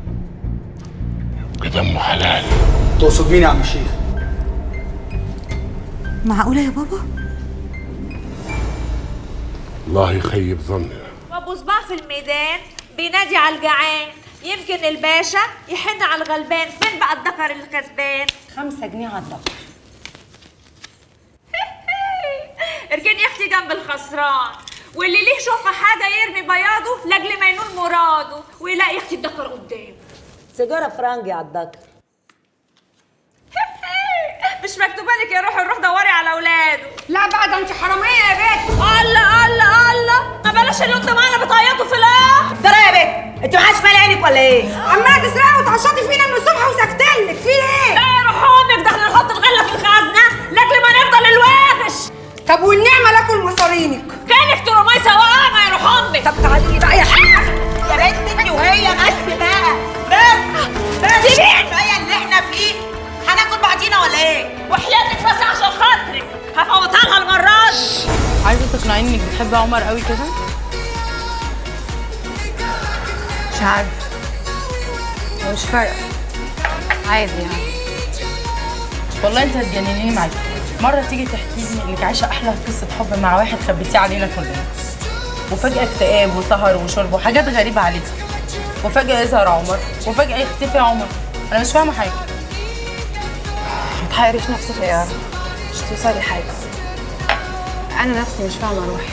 يبقى دمه حلال تقصد مين يا عم الشيخ؟ معقوله يا بابا الله يخيب ظني وابو صباح في الميدان بينادي على الجعان يمكن الباشا يحن على الغلبان فين بقى الذكر الكسبان خمسة جنيه على الدكتور اركني يا اختي جنب الخسران واللي ليه شوفه حاجه يرمي بياضه لاجل ما ينول مراده ويلاقي يا اختي الذكر قدامه سيجاره فرنجي على الدكر مش مكتوبه لك يا روحي روح دوري على اولاده لا بقى ده انت حراميه يا بنت الله الله الله ما بلاش اللي انتوا معانا بتعيطوا في الاخر ترى يا بنت انت معاش مال عينك ولا ايه؟ عماله تسرقي وتعشطي فينا من الصبح وساكتلك في ايه؟ لا يا روح امك ده احنا نحط الغله في الخزنه لاجل ما نفضل الواغش طب والنعمه لكل مصارينك كانك ترمي سواقه يا روح امك طب تعالي لي بقى يا حاجه يا بنت انت وهي بس بقى بس بس سيبيني. كفايه اللي احنا فيه هناكل بعضينا ولا ايه؟ وحياتك بس عشان خاطرك هفوتها لها المره دي عايزه تقنعيني انك بتحبي عمر قوي كده مش عارفه مش فارقه عادي يعني والله انت هتجننيني معاكي مره تيجي تحكي لي انك عايشه احلى قصه حب مع واحد خبيتيه علينا كلنا وفجاه اكتئاب وسهر وشرب وحاجات غريبه عليكي وفجاه يظهر عمر وفجاه يختفي عمر انا مش فاهمه حاجه ما تحيريش نفسك يا يارا مش توصلي حاجه انا نفسي مش فاهمه روحي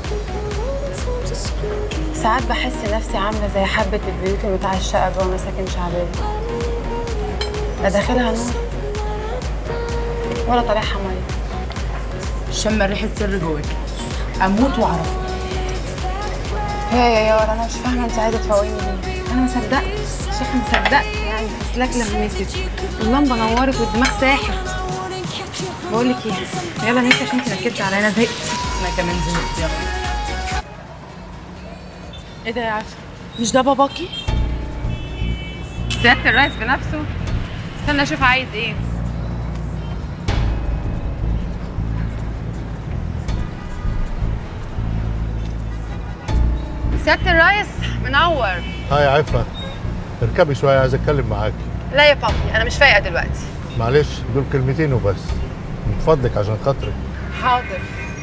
ساعات بحس نفسي عامله زي حبه البيوت المتعشقه جوه مساكن شعبيه لا داخلها نور ولا طالعها ميه شم ريحه سر جواكي اموت واعرفه يا يا يا انا مش فاهمه انت عايزه تفوقيني ليه انا ما صدقت شيخ ما صدقت يعني اسلاك لمست اللمبه نورت والدماغ ساحت بقول لك ايه يلا نمشي عشان انت ركزتي عليا انا زهقت انا كمان زهقت يلا ايه ده يا عفا مش ده باباكي سياده الرئيس بنفسه استنى اشوف عايز ايه سياده الرئيس منور هاي عفة اركبي شوية عايز اتكلم معاكي لا يا بابي انا مش فايقه دلوقتي معلش دول كلمتين وبس من فضلك عشان خاطري حاضر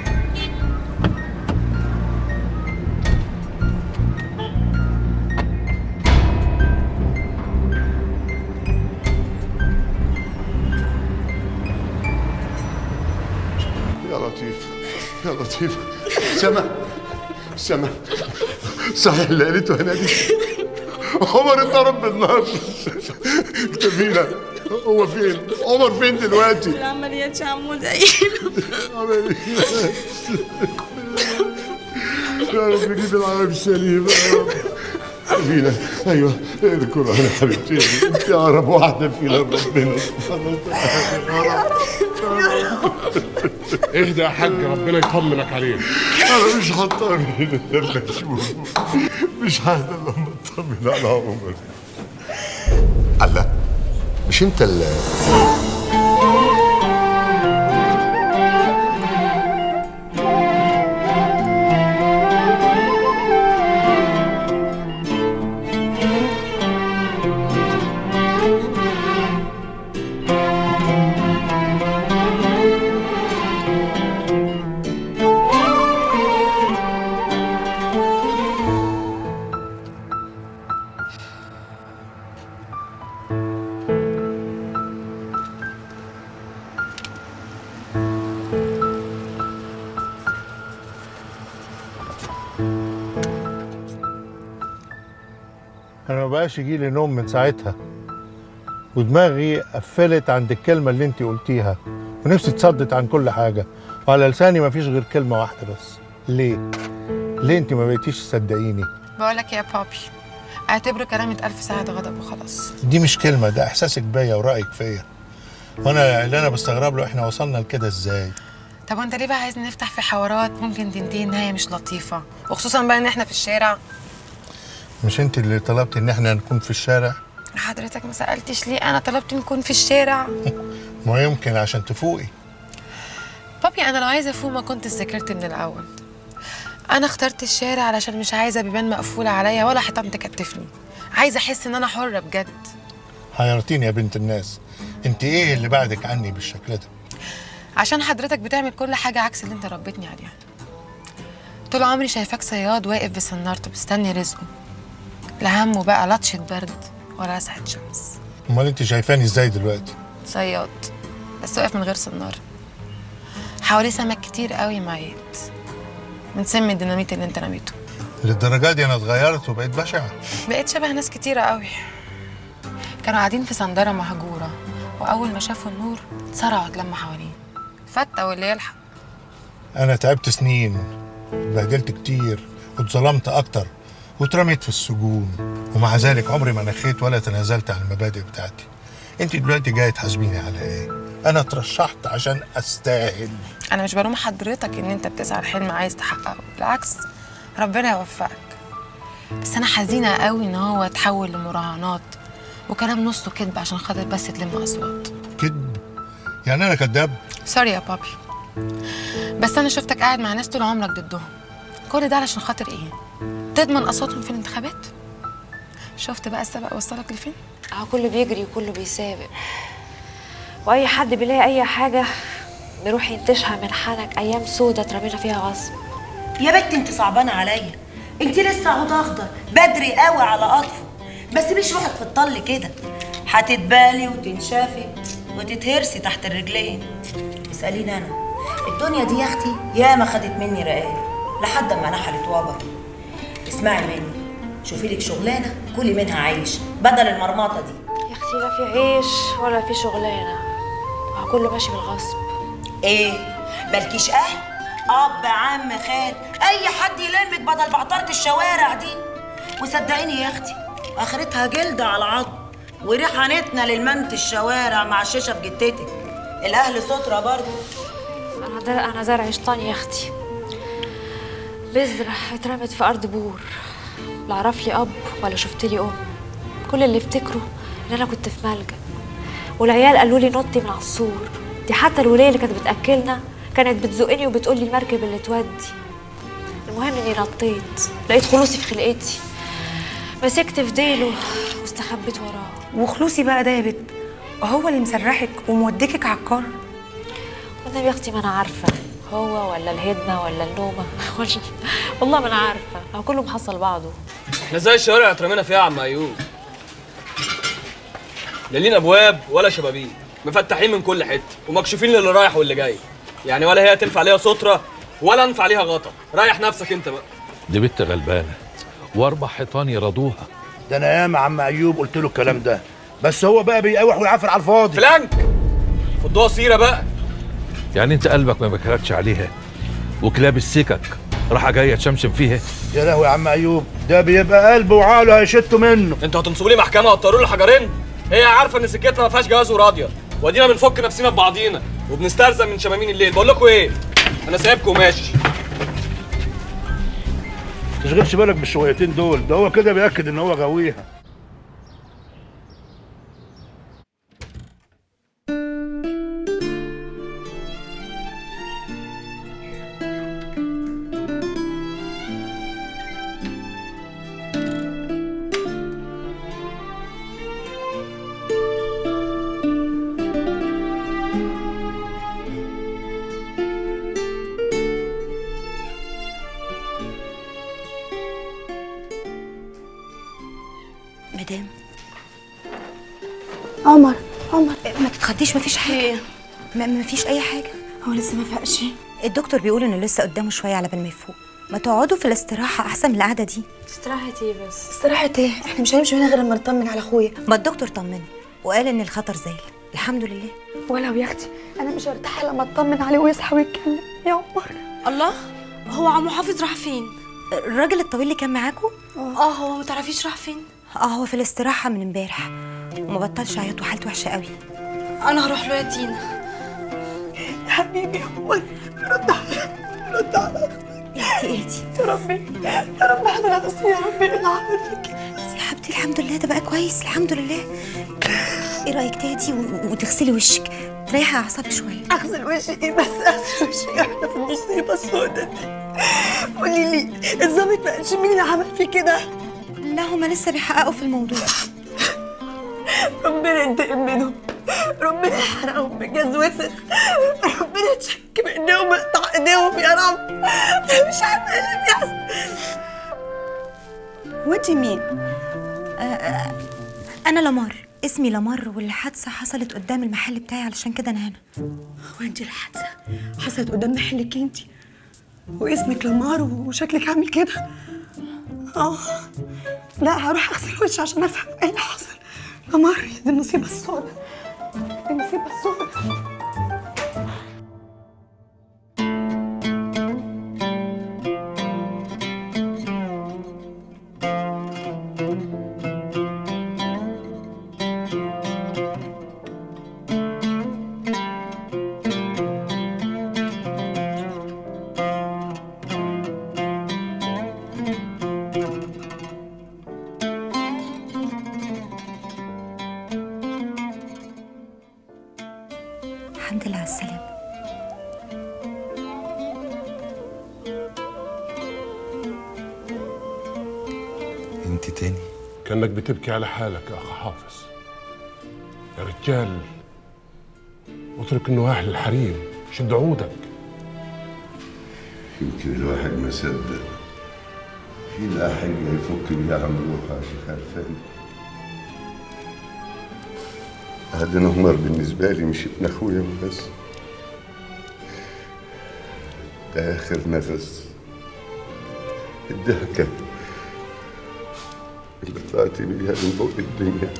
يا لطيف يا لطيف سما سما صحيح اللي قالته هنا دي عمر اتضرب بالنار جميلة هو فين؟ عمر فين دلوقتي؟ العمليات يا عمو ده يا رب جيب العالم سليم يا رب جميلة ايوه اذكر انا حبيبتي انت اقرب واحدة فينا ربنا سبحانه وتعالى اهدى يا حاج ربنا يطمنك عليه انا مش هطمن لما اشوفه مش ههدى لما اطمن على عمر الله مش انت اللي انا ما بقاش يجي لي نوم من ساعتها ودماغي قفلت عند الكلمة اللي انت قلتيها ونفسي اتصدت عن كل حاجة وعلى لساني ما فيش غير كلمة واحدة بس ليه؟ ليه انت ما بقيتيش تصدقيني؟ بقول لك يا بابي اعتبره كلامة ألف ساعة غضب وخلاص دي مش كلمة ده احساسك بيا ورأيك فيا وانا اللي انا بستغرب له احنا وصلنا لكده ازاي؟ طب وانت ليه بقى عايز نفتح في حوارات ممكن تنتهي نهاية مش لطيفة وخصوصا بقى ان احنا في الشارع مش انت اللي طلبت ان احنا نكون في الشارع؟ حضرتك ما سألتش ليه انا طلبت نكون في الشارع ما يمكن عشان تفوقي بابي انا لو عايزة افوق ما كنت ذاكرت من الاول انا اخترت الشارع علشان مش عايزة بيبان مقفولة عليا ولا حيطان تكتفني عايزة احس ان انا حرة بجد حيرتيني يا بنت الناس انت ايه اللي بعدك عني بالشكل ده؟ عشان حضرتك بتعمل كل حاجة عكس اللي انت ربيتني عليها طول عمري شايفاك صياد واقف بسنارته مستني رزقه لا همه بقى لطشة برد ولا لسعة شمس امال انت شايفاني ازاي دلوقتي؟ صياد بس واقف من غير صنارة حواليه سمك كتير قوي ميت من سم الديناميت اللي انت رميته للدرجة دي انا اتغيرت وبقيت بشعة بقيت شبه ناس كتيرة قوي كانوا قاعدين في صندرة مهجورة وأول ما شافوا النور اتسرعوا اتلموا حواليه فتة واللي يلحق انا تعبت سنين اتبهدلت كتير واتظلمت اكتر واترميت في السجون ومع ذلك عمري ما نخيت ولا تنازلت عن المبادئ بتاعتي انت دلوقتي جاي تحاسبيني على ايه انا اترشحت عشان استاهل أنا مش بلوم حضرتك إن أنت بتسعى لحلم عايز تحققه بالعكس ربنا يوفقك بس أنا حزينة قوي إن هو اتحول لمراهنات وكلام نصه كذب عشان خاطر بس تلم أصوات كذب يعني انا كداب سوري يا بابي بس أنا شفتك قاعد مع ناس طول عمرك ضدهم كل ده علشان خاطر إيه؟ تضمن أصواتهم في الانتخابات؟ شفت بقى السبق وصلك لفين؟ اه كله بيجري وكله بيسابق واي حد بيلاقي اي حاجه بيروح ينتشها من حنك ايام سودة اترمينا فيها غصب يا بنت انت صعبانه عليا انت لسه عود اخضر بدري قوي على قطفه بس مش روحك في الطل كده هتتبالي وتنشافي وتتهرسي تحت الرجلين اساليني انا الدنيا دي يا اختي ياما خدت مني رقاق لحد ما نحلت وبر اسمعي مني شوفي لك شغلانه كلي منها عيش بدل المرمطه دي يا اختي لا في عيش ولا في شغلانه هو كله ماشي بالغصب ايه مالكيش اهل اب عم خال اي حد يلمك بدل بعطرة الشوارع دي وصدقيني يا اختي اخرتها جلد على عظم وريحه نتنه للمنت الشوارع مع الشيشه في جتتك الاهل سترة برضه انا در... انا زرع شيطان يا اختي بذرة اترمت في ارض بور لا اعرف لي اب ولا شفت لي ام كل اللي افتكره ان انا كنت في ملجأ والعيال قالوا لي نطي من على السور دي حتى الوليه اللي كانت بتاكلنا كانت بتزقني وبتقول لي المركب اللي تودي المهم اني نطيت لقيت خلوصي في خلقتي مسكت في ديله واستخبيت وراه وخلوصي بقى ده يا بت هو اللي مسرحك وموديكك عكار والنبي يا اختي ما انا عارفه هو ولا الهدنه ولا النومه ولا والله ما انا عارفه هو كله محصل بعضه احنا زي الشوارع اترمينا فيها يا عم ايوب لا لينا ابواب ولا شبابيك مفتحين من كل حته ومكشوفين للي رايح واللي جاي يعني ولا هي تنفع ليها ستره ولا انفع ليها غطا ريح نفسك انت بقى دي بنت غلبانه واربع حيطان يرضوها ده انا ياما عم ايوب قلت له الكلام ده بس هو بقى بيقاوح ويعافر على الفاضي فلانك فضوها سيره بقى يعني انت قلبك ما بكركش عليها وكلاب السكك راحه جايه تشمشم فيها يا لهوي يا عم ايوب ده بيبقى قلبه وعقله هيشتوا منه انتوا هتنصبوا لي محكمه وتطيروا لي حجرين هي عارفه ان سكتنا ما فيهاش جواز وراضيه وادينا بنفك نفسنا ببعضينا وبنسترزق من شمامين الليل بقول لكم ايه انا سايبكم وماشي تشغلش بالك بالشويتين دول ده هو كده بياكد ان هو غاويها مدام عمر عمر ما تتخضيش مفيش حاجه ما مفيش اي حاجه هو لسه ما فاقش الدكتور بيقول انه لسه قدامه شويه على بال ما يفوق ما تقعدوا في الاستراحه احسن من القعده دي استراحة ايه بس استراحه ايه احنا مش هنمشي من هنا غير لما نطمن على اخويا ما الدكتور طمني وقال ان الخطر زال الحمد لله ولو يا اختي انا مش هرتاح لما اطمن عليه ويصحى ويتكلم يا عمر الله هو عم حافظ راح فين الراجل الطويل اللي كان معاكوا اه هو ما تعرفيش راح فين اه هو في الاستراحه من امبارح وما بطلش عياط وحالته وحشه قوي انا هروح له يا تينا يا حبيبي يا عمر رد على رد على انتي اهدي يا ربي يا رب احنا نفسي يا ربي اللي عمل فيك يا حبيبتي الحمد لله ده بقى كويس الحمد لله ايه رايك تهدي و- وتغسلي وشك تريحي اعصابك شويه اغسل وشي ايه بس اغسل وشي احنا في المصيبه السوداء دي قولي لي الظابط ما قالش مين اللي عمل فيه كده لا هما لسه بيحققوا في الموضوع ربنا ينتقم منهم ربنا يحرقهم بجاز وسخ ربنا يتشك بايديهم ويقطع ايديهم يا رب انا مش عارفه ايه اللي بيحصل وانتي مين؟ انا لمار اسمي لمار والحادثه حصلت قدام المحل بتاعي علشان كده انا هنا هو انت الحادثه حصلت قدام محلك انت واسمك لمار وشكلك عامل كده اه لا هروح اغسل وشي عشان افهم ايه اللي حصل لمار دي المصيبه السوداء دي المصيبه السوداء الحمد لله على السلامه انت تاني كانك بتبكي على حالك يا اخ حافظ يا رجال اترك انه اهل الحريم شد عودك يمكن الواحد ما صدق في لا حاجة يفك بيها عن روحه يا شيخ عرفان هذا نهمر بالنسبة لي مش ابن أخويا بس ده آخر نفس الضحكة اللي طلعت بيها من فوق الدنيا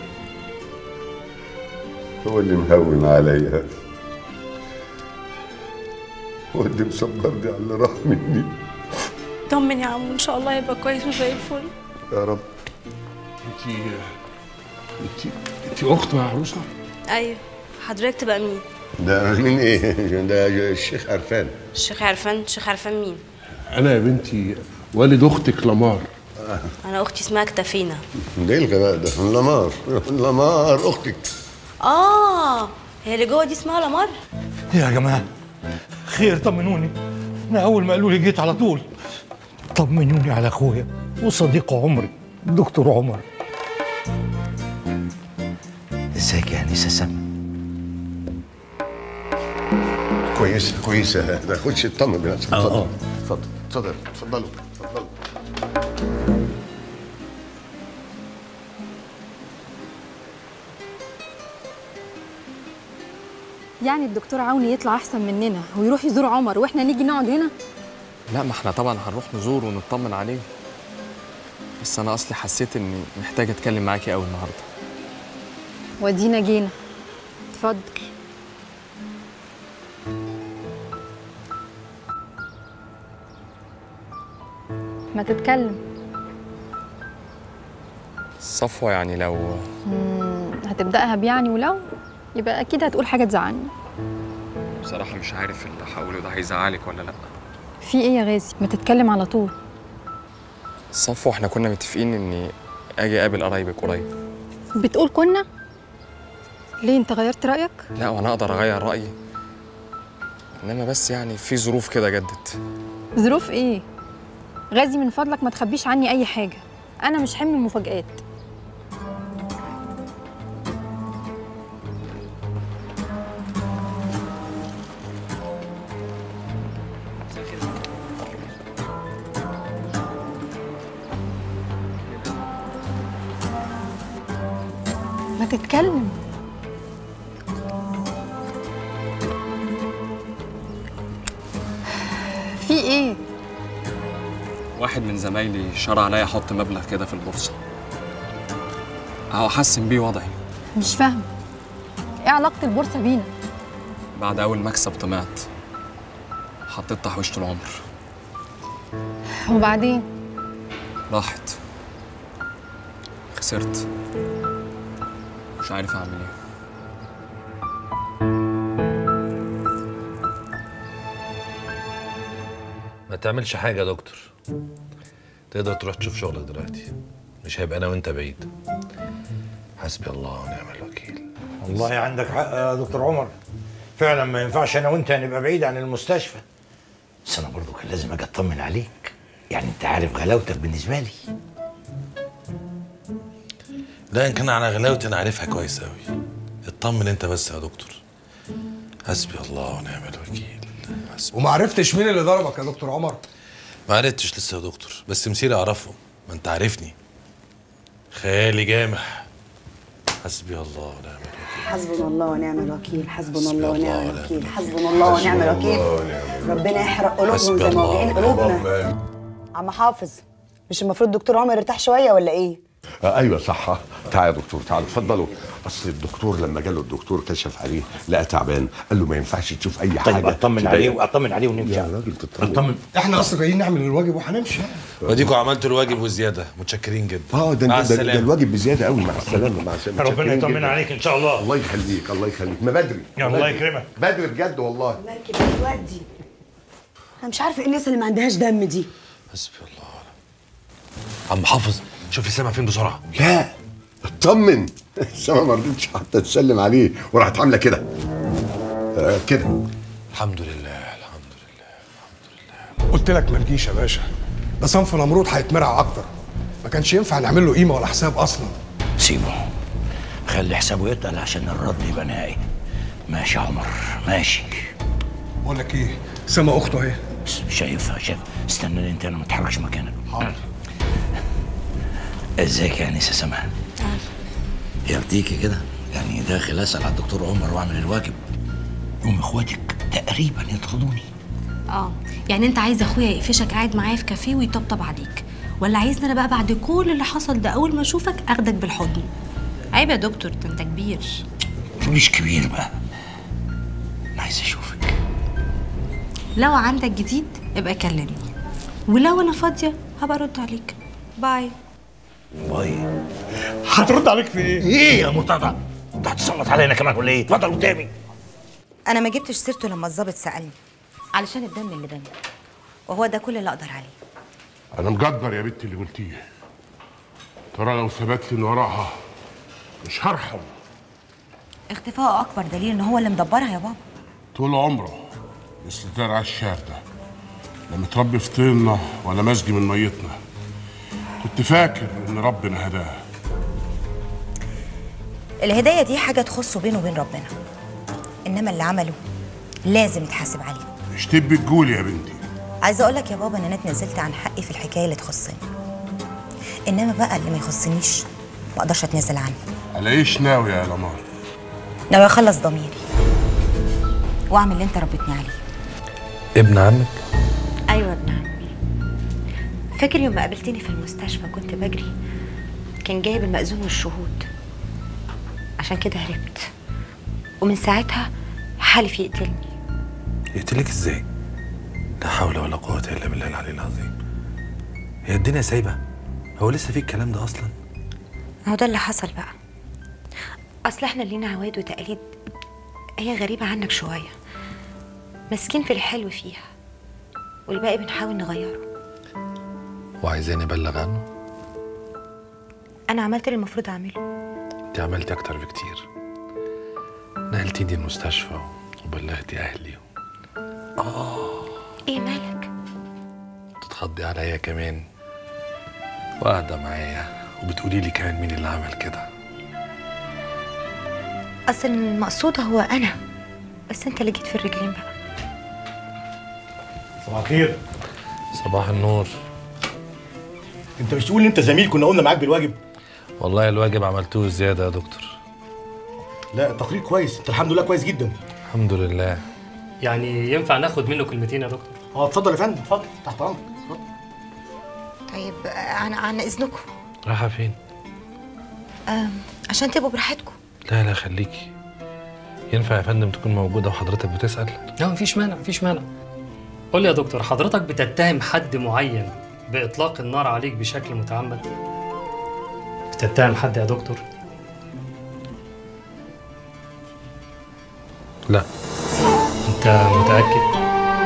هو اللي مهون عليا هو اللي مصبرني على اللي راح مني اطمن يا عم ان شاء الله يبقى كويس وزي الفل يا رب انت انت انت اخت معروسه ايوه حضرتك تبقى مين ده مين ايه ده الشيخ عرفان الشيخ عرفان الشيخ عرفان مين انا يا بنتي والد اختك لمار انا اختي اسمها اكتفينا ده ايه الغباء ده لمار لمار اختك اه هي اللي جوه دي اسمها لمار يا جماعة خير طمنوني أنا أول ما قالوا لي جيت على طول طمنوني على أخويا وصديق عمري دكتور عمر ازيك يا انسه سما كويسه كويسه ما خدش اطمن بنفسك اه اتفضل اتفضل اتفضل اتفضلوا اتفضلوا يعني الدكتور عوني يطلع احسن مننا ويروح يزور عمر واحنا نيجي نقعد هنا لا ما احنا طبعا هنروح نزور ونطمن عليه بس انا اصلي حسيت اني محتاج اتكلم معاكي قوي النهارده ودينا جينا اتفضل ما تتكلم صفوة يعني لو مم، هتبدأها بيعني ولو يبقى أكيد هتقول حاجة تزعلني بصراحة مش عارف اللي هقوله ده هيزعلك ولا لا في إيه يا غازي ما تتكلم على طول صفوة احنا كنا متفقين اني اجي اقابل قرايبك قريب بتقول كنا ليه انت غيرت رأيك لا وانا اقدر اغير رايي انما بس يعني في ظروف كده جدت ظروف ايه غازي من فضلك ما تخبيش عني اي حاجة انا مش حمل مفاجآت ما تتكلم في ايه واحد من زمايلي شرع عليا احط مبلغ كده في البورصه اهو احسن بيه وضعي مش فاهمه ايه علاقة البورصة بينا بعد اول مكسب طمعت حطيت تحويشة العمر وبعدين راحت خسرت مش عارف اعمل ايه ما تعملش حاجة يا دكتور تقدر تروح تشوف شغلك دلوقتي مش هيبقى أنا وأنت بعيد حسبي الله ونعم الوكيل والله عندك حق يا دكتور عمر فعلا ما ينفعش انا وانت نبقى بعيد عن المستشفى بس انا برضو كان لازم اجي اطمن عليك يعني انت عارف غلاوتك بالنسبه لي لا ان كان على غلاوتي انا عارفها كويس قوي اطمن انت بس يا دكتور حسبي الله ونعم الوكيل وما عرفتش مين اللي ضربك يا دكتور عمر ما عرفتش لسه يا دكتور بس مسيري اعرفه ما انت عارفني خيالي جامح حسبي الله ونعم الوكيل حسبنا الله ونعم الوكيل حسبنا الله الله ونعم ونعم الوكيل حسبنا الله ونعم الوكيل ربنا يحرق قلوبهم حسبي زي ما الله واجعين ونعم قلوبنا عم حافظ مش المفروض دكتور عمر يرتاح شويه ولا ايه آه ايوه صح تعال يا دكتور تعال اتفضلوا اصل الدكتور لما جاله الدكتور كشف عليه لقى تعبان قال له ما ينفعش تشوف اي حاجه طيب اطمن تضايقه. عليه واطمن عليه ونمشي يا راجل تطمن اطمن احنا اصلا جايين نعمل الواجب وهنمشي وديكوا عملتوا الواجب وزياده متشكرين جدا اه ده مع ده, ده, ده السلامه الواجب بزياده قوي مع السلامه مع السلامه ربنا متشكرين يطمن جداً. عليك ان شاء الله الله يخليك الله يخليك ما بدري يا الله يكرمك بدري بجد والله مركب بتودي انا مش عارفه ايه الناس اللي ما عندهاش دم دي حسبي الله عم حافظ شوف لي سامع فين بسرعه لا اطمن سما ما رضيتش حتى تسلم عليه وراحت عامله كده آه كده الحمد لله قلت لك ما تجيش يا باشا ده صنف نمرود هيتمرع اكتر ما كانش ينفع نعمل له قيمه ولا حساب اصلا سيبه خلي حسابه يتقل عشان الرد يبقى نهائي ماشي يا عمر ماشي بقول لك ايه سما اخته اهي شايفها شايف استناني انت انا ما اتحركش مكانك حاضر ازيك يا انسه سما يرضيكي كده يعني داخل اسال على الدكتور عمر واعمل الواجب يوم اخواتك تقريبا يطردوني اه يعني انت عايز اخويا يقفشك قاعد معايا في كافيه ويطبطب عليك ولا عايزني انا بقى بعد كل اللي حصل ده اول ما اشوفك اخدك بالحضن عيب يا دكتور ده انت كبير مش كبير بقى انا عايز اشوفك لو عندك جديد ابقى كلمني ولو انا فاضيه هبقى ارد عليك باي باي هترد عليك في ايه؟ ايه يا مرتضى؟ انت هتسلط علينا كمان ولا ايه؟ اتفضل قدامي انا ما جبتش سيرته لما الظابط سالني علشان الدم اللي بينا وهو ده كل اللي اقدر عليه انا مقدر يا بنتي اللي قلتيه ترى لو ثبت لي ان وراها مش هرحم اختفائه اكبر دليل ان هو اللي مدبرها يا بابا طول عمره مثل زرع الشعر ده لا متربي في طيننا ولا مسجي من ميتنا كنت فاكر ان ربنا هداه الهدايه دي حاجه تخصه بينه وبين ربنا انما اللي عمله لازم يتحاسب عليه مش تبي تقولي يا بنتي عايزه اقول لك يا بابا ان انا اتنازلت عن حقي في الحكايه اللي تخصني انما بقى اللي ما يخصنيش ما اقدرش اتنازل عنه على ايش ناوي يا لمار ناوي اخلص ضميري واعمل اللي انت ربيتني عليه ابن عمك ايوه ابن عمي فاكر يوم ما قابلتني في المستشفى كنت بجري كان جايب المأذون والشهود عشان كده هربت ومن ساعتها حالف يقتلني يقتلك ازاي؟ لا حول ولا قوة إلا بالله العلي العظيم هي الدنيا سايبة هو لسه في الكلام ده أصلا هو ده اللي حصل بقى اصل احنا لينا عوايد وتقاليد هي غريبة عنك شوية ماسكين في الحلو فيها والباقي بنحاول نغيره وعايزاني أبلغ عنه انا عملت اللي المفروض اعمله انت عملتي أكتر بكتير نقلتيني المستشفى وبلغتي أهلي ايه مالك تتخضي عليا كمان وقاعدة معايا وبتقولي لي كمان مين اللي عمل كده اصل المقصود هو انا بس انت اللي جيت في الرجلين بقى صباح الخير صباح النور انت مش تقول ان انت زميل كنا قلنا معاك بالواجب والله الواجب عملتوه زيادة يا دكتور لا التقرير كويس انت الحمد لله كويس جدا الحمد لله يعني ينفع ناخد منه كلمتين يا دكتور اه اتفضل يا فندم اتفضل تحت امرك اتفضل. طيب عن عن اذنكم رايحة فين؟ آم، عشان تبقوا براحتكم لا لا خليكي ينفع يا فندم تكون موجودة وحضرتك بتسأل؟ لا مفيش مانع مفيش مانع قول لي يا دكتور حضرتك بتتهم حد معين بإطلاق النار عليك بشكل متعمد؟ بتتهم حد يا دكتور؟ لا أنت متأكد؟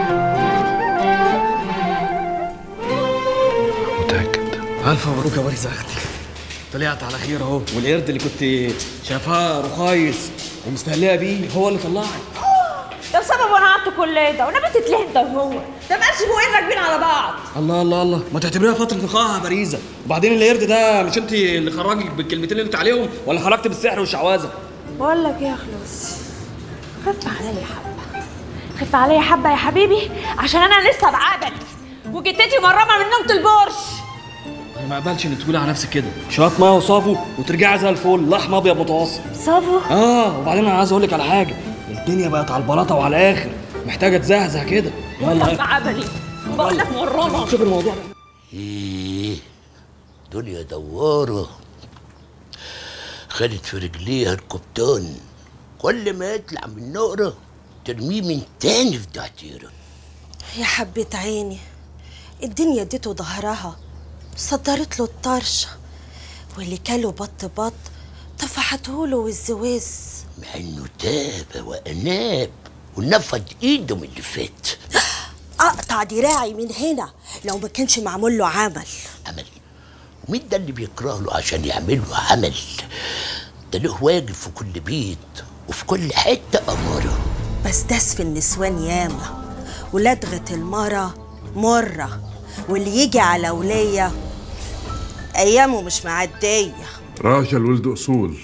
متأكد ألف مبروك يا باريس يا أختي طلعت على خير أهو والقرد اللي كنت شايفاه رخايص ومستهليه بيه هو اللي طلعك ده بسبب وانا قعدت كل ده وانا بنت تلهي انت وهو ده بقى اسبوعين راكبين على بعض الله الله الله ما تعتبريها فترة نقاهة يا باريزة وبعدين القرد ده مش انت اللي خرجك بالكلمتين اللي قلت عليهم ولا خرجت بالسحر والشعوذة بقول لك ايه يا خلوص خف عليا حبه خف عليا حبه يا حبيبي عشان انا لسه بعقبل وجتتي مرمه من نومه البرش انا ما اقبلش انك تقولي على نفسك كده شويه ميه وصافو وترجعي زي الفل لحم ابيض متوسط صافو اه وبعدين انا عايز اقول لك على حاجه الدنيا بقت على البلاطه وعلى الاخر محتاجه تزهزه كده يلا خف عبلي بقول لك مرمه شوف الموضوع ده ايه دنيا دوارة خدت في رجليها القبطان كل ما يطلع من نقرة ترميه من تاني في دعتيرة يا حبة عيني الدنيا اديته ظهرها صدرت له الطرشة واللي كله بط بط طفحته له والزواز مع انه تاب واناب ونفض ايده من اللي فات اقطع دراعي من هنا لو ما كانش معمول له عمل عمل ومين ده اللي بيكره له عشان يعمل له عمل ده له واجب في كل بيت وفي كل حتة أمارة بس داس في النسوان ياما ولدغة المرة مرة واللي يجي على ولية أيامه مش معدية راجل ولد اصول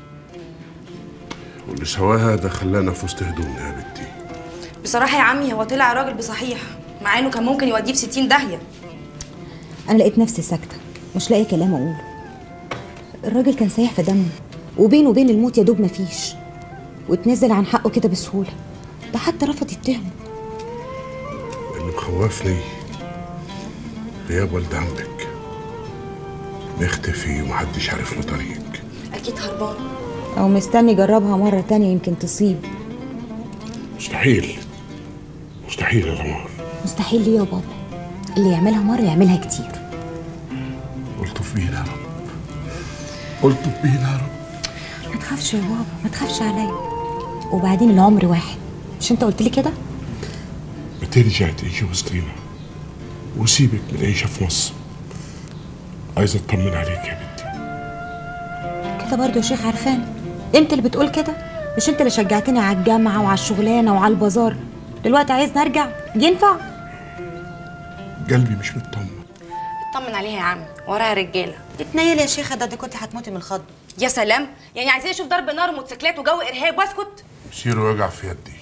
واللي سواها ده خلانا في وسط هدومنا يا بنتي بصراحه يا عمي هو طلع راجل بصحيح مع انه كان ممكن يوديه في 60 داهيه انا لقيت نفسي ساكته مش لاقي كلام اقوله الراجل كان سايح في دمه وبينه وبين الموت يا دوب مفيش واتنازل عن حقه كده بسهوله ده حتى رفض يتهمه اللي مخوفني غياب والد عمك مختفي ومحدش عارف له طريق اكيد هربان او مستني يجربها مره تانية يمكن تصيب مستحيل مستحيل يا لمار مستحيل ليه يا بابا اللي يعملها مره يعملها كتير قلت في بينا يا رب قلت في بينا يا رب ما تخافش يا بابا ما تخافش عليا وبعدين العمر واحد مش انت قلت لي كده بترجع تعيشي وسطينا وسيبك من العيشة في مصر عايز اطمن عليك يا بنتي كده برضو يا شيخ عرفان انت اللي بتقول كده مش انت اللي شجعتني على الجامعه وعلى الشغلانه وعلى البازار دلوقتي عايز نرجع ينفع قلبي مش مطمن اطمن عليها يا عم وراها رجاله اتنيل يا شيخه ده انت كنت هتموتي من الخض يا سلام يعني عايزين نشوف ضرب نار وموتوسيكلات وجو ارهاب واسكت مسيره وجع في يدي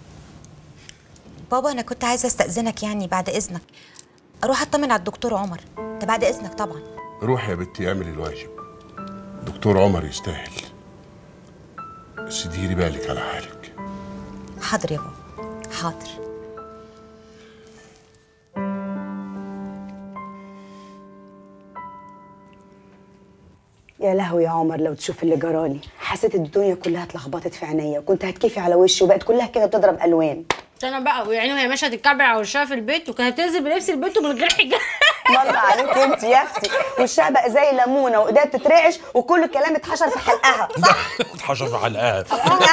بابا انا كنت عايزه استاذنك يعني بعد اذنك اروح اطمن على الدكتور عمر ده بعد اذنك طبعا روح يا بنتي اعملي الواجب دكتور عمر يستاهل بس ديري بالك على حالك حاضر يا بابا حاضر يا لهوي يا عمر لو تشوف اللي جرالي حسيت الدنيا كلها اتلخبطت في عينيا وكنت هتكفي على وشي وبقت كلها كده بتضرب الوان انا بقى ويعني وهي ماشيه تتكبر على وشها في البيت وكانت تنزل بلبس البيت ومن غير حجاب مر عليك انت يا اختي وشها بقى زي ليمونه وايديها بتترعش وكل الكلام اتحشر في حلقها اتحشر في حلقها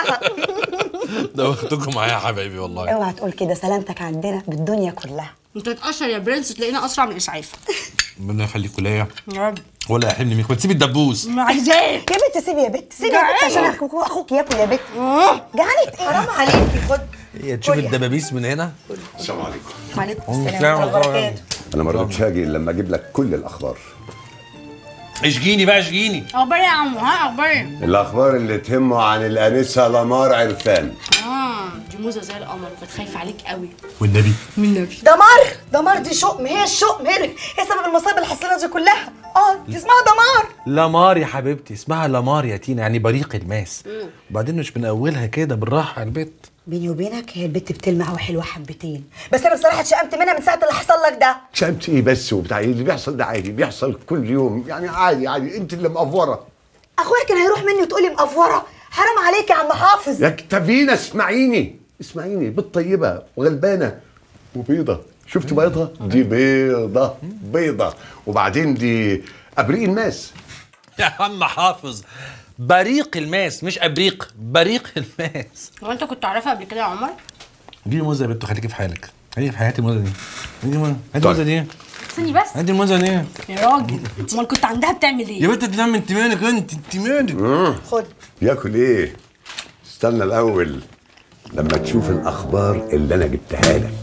ده واخدكم معايا يا حبايبي والله اوعى تقول كده سلامتك عندنا بالدنيا كلها انت تتقشر يا برنس تلاقينا اسرع من الاسعاف ربنا يخليكوا ليا يا رب ولا يحرمني منك ما تسيبي الدبوس ما عايزاه يا بنت سيبي يا بنت سيبي يا بنت عشان اخوك اخوك ياكل يا بنت جعانت ايه حرام عليكي خد هي تشوف الدبابيس من هنا السلام عليكم وعليكم السلام ورحمة الله وبركاته. انا ما رضيتش هاجي الا لما اجيب لك كل الاخبار اشجيني بقى اشجيني اخبار ايه يا عمو ها اخبار ايه الاخبار اللي تهمه عن الانسه لمار عرفان اه دي موزه زي القمر وكانت خايفه عليك قوي والنبي من النبي دمار دمار دي شؤم هي الشؤم هي هي سبب المصايب اللي حصلت دي كلها اه دي اسمها دمار لامار يا حبيبتي اسمها لامار يا تينا يعني بريق الماس وبعدين مش من اولها كده بالراحه على البيت بيني وبينك هي البت بتلمع وحلوه حبتين بس انا بصراحه اتشقمت منها من ساعه اللي حصل لك ده شمت ايه بس وبتاع إيه اللي بيحصل ده عادي بيحصل كل يوم يعني عادي عادي انت اللي مقفوره اخويا كان هيروح مني وتقولي مقفوره حرام عليك يا عم حافظ يا كتافينا اسمعيني اسمعيني بنت طيبه وغلبانه وبيضه شفت بيضه دي بيضه بيضه وبعدين دي ابريق الماس يا عم حافظ بريق الماس مش ابريق بريق الماس هو انت كنت تعرفها قبل كده يا عمر دي موزه يا بنت خليكي في حالك خليكي في حياتي الموزه دي هاتي الموزه هاتي الموزه دي استني بس هاتي الموزه دي يا راجل امال كنت عندها بتعمل ايه يا بنت تنام انت مالك انت انت مالك خد ياكل ايه استنى الاول لما تشوف الاخبار اللي انا جبتها لك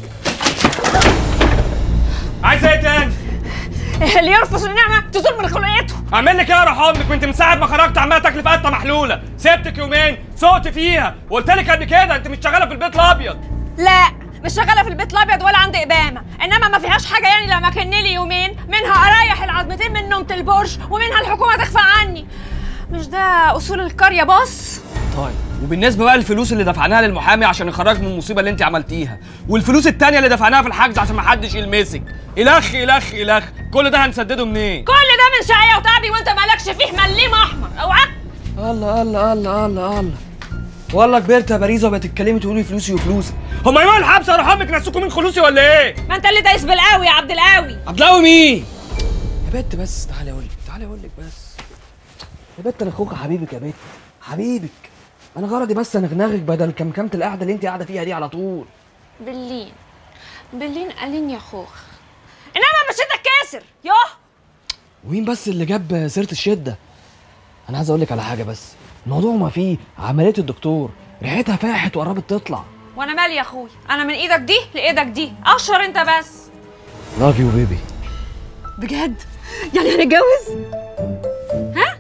عايز ايه تاني؟ اللي يرفض النعمه تزول من خلقته اعمل لك ايه يا روح امك وانت من ساعه ما خرجت عماله تاكلي في قطه محلوله سبتك يومين سقت فيها وقلت لك قبل كده انت مش شغاله في البيت الابيض لا مش شغاله في البيت الابيض ولا عندي ابامه انما ما فيهاش حاجه يعني لما كن لي يومين منها اريح العظمتين من نومه البرج ومنها الحكومه تخفى عني مش ده اصول القريه بص طيب وبالنسبه بقى للفلوس اللي دفعناها للمحامي عشان يخرج من المصيبه اللي انت عملتيها والفلوس التانية اللي دفعناها في الحجز عشان ما حدش يلمسك الخ الخ الخ كل ده هنسدده منين كل ده من شقيه وتعبي وانت مالكش فيه مليم احمر اوعى الله الله الله الله الله والله كبرت يا باريزه وبقت تتكلمي تقولي فلوسي وفلوسي هما يوم الحبس يا روح امك نسوكوا من خلوصي ولا ايه؟ ما انت اللي دايس بالقوي يا عبد القوي عبد القوي مين؟ يا بت بس تعالي اقول لك تعالي اقول لك بس يا بت انا اخوك حبيبك يا بت حبيبك انا غرضي بس انغنغك بدل كمكمه القعده اللي انت قاعده فيها دي على طول باللين باللين قالين يا خوخ انما مشيتك كاسر يوه ومين بس اللي جاب سيره الشده انا عايز اقول لك على حاجه بس الموضوع ما فيه عمليه الدكتور ريحتها فاحت وقربت تطلع وانا مالي يا اخوي انا من ايدك دي لايدك دي اشهر انت بس لاف يو بيبي بجد يعني هنتجوز ها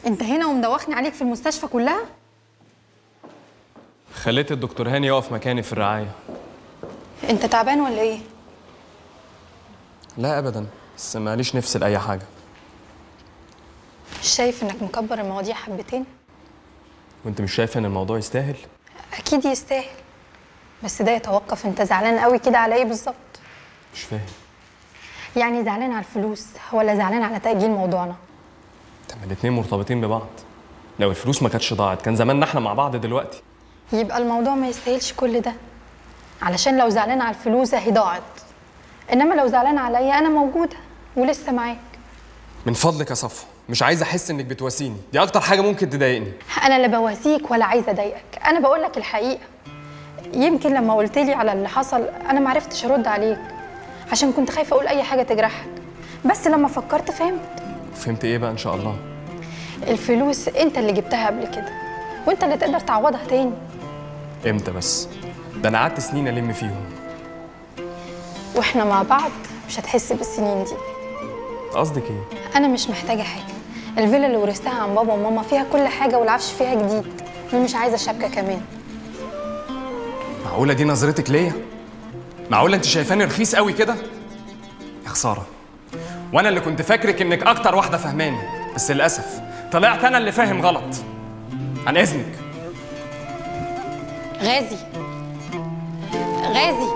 انت هنا ومدوخني عليك في المستشفى كلها خليت الدكتور هاني يقف مكاني في الرعاية انت تعبان ولا ايه لا أبدا بس ماليش نفس لأي حاجة مش شايف انك مكبر المواضيع حبتين وأنت مش شايفة إن الموضوع يستاهل؟ اكيد يستاهل بس ده يتوقف انت زعلان قوي كده على ايه بالظبط مش فاهم يعني زعلان على الفلوس ولا زعلان على تأجيل موضوعنا طب ما الاتنين مرتبطين ببعض لو الفلوس ما كانتش ضاعت كان زماننا احنا مع بعض دلوقتي يبقى الموضوع ما يستاهلش كل ده علشان لو زعلان على الفلوس اهي ضاعت انما لو زعلان عليا انا موجوده ولسه معاك من فضلك يا صفو مش عايز احس انك بتواسيني دي اكتر حاجه ممكن تضايقني انا لا بواسيك ولا عايزه اضايقك انا بقول لك الحقيقه يمكن لما قلت لي على اللي حصل انا ما عرفتش ارد عليك عشان كنت خايفه اقول اي حاجه تجرحك بس لما فكرت فهمت فهمت ايه بقى ان شاء الله الفلوس انت اللي جبتها قبل كده وانت اللي تقدر تعوضها تاني امتى بس ده انا قعدت سنين الم فيهم واحنا مع بعض مش هتحس بالسنين دي قصدك ايه انا مش محتاجه حاجه الفيلا اللي ورثتها عن بابا وماما فيها كل حاجه والعفش فيها جديد ومش عايزه شبكه كمان معقوله دي نظرتك ليا معقوله انت شايفاني رخيص قوي كده يا خساره وانا اللي كنت فاكرك انك اكتر واحده فهماني بس للاسف طلعت انا اللي فاهم غلط عن اذنك غازي غازي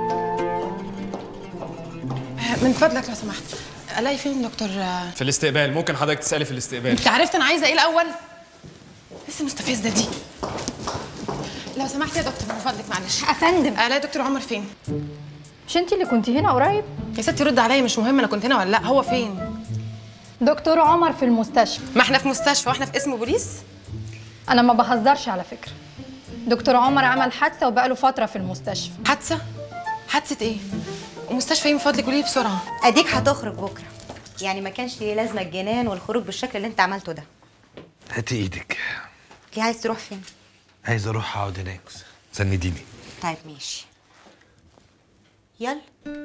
من فضلك لو سمحت الاقي فين دكتور في الاستقبال ممكن حضرتك تسالي في الاستقبال انت عرفت انا عايزه ايه الاول لسه المستفزه دي لو سمحت يا دكتور من فضلك معلش افندم الاقي دكتور عمر فين مش انت اللي كنتي هنا قريب يا ستي رد عليا مش مهم انا كنت هنا ولا لا هو فين دكتور عمر في المستشفى ما احنا في مستشفى واحنا في اسم بوليس انا ما بهزرش على فكره دكتور عمر عمل حادثه وبقاله فتره في المستشفى حادثه حادثه ايه ومستشفى ايه من فضلك قولي لي بسرعه اديك هتخرج بكره يعني ما كانش ليه لازمه الجنان والخروج بالشكل اللي انت عملته ده هاتي ايدك ليه عايز تروح فين عايز اروح اقعد هناك سنديني طيب ماشي يلا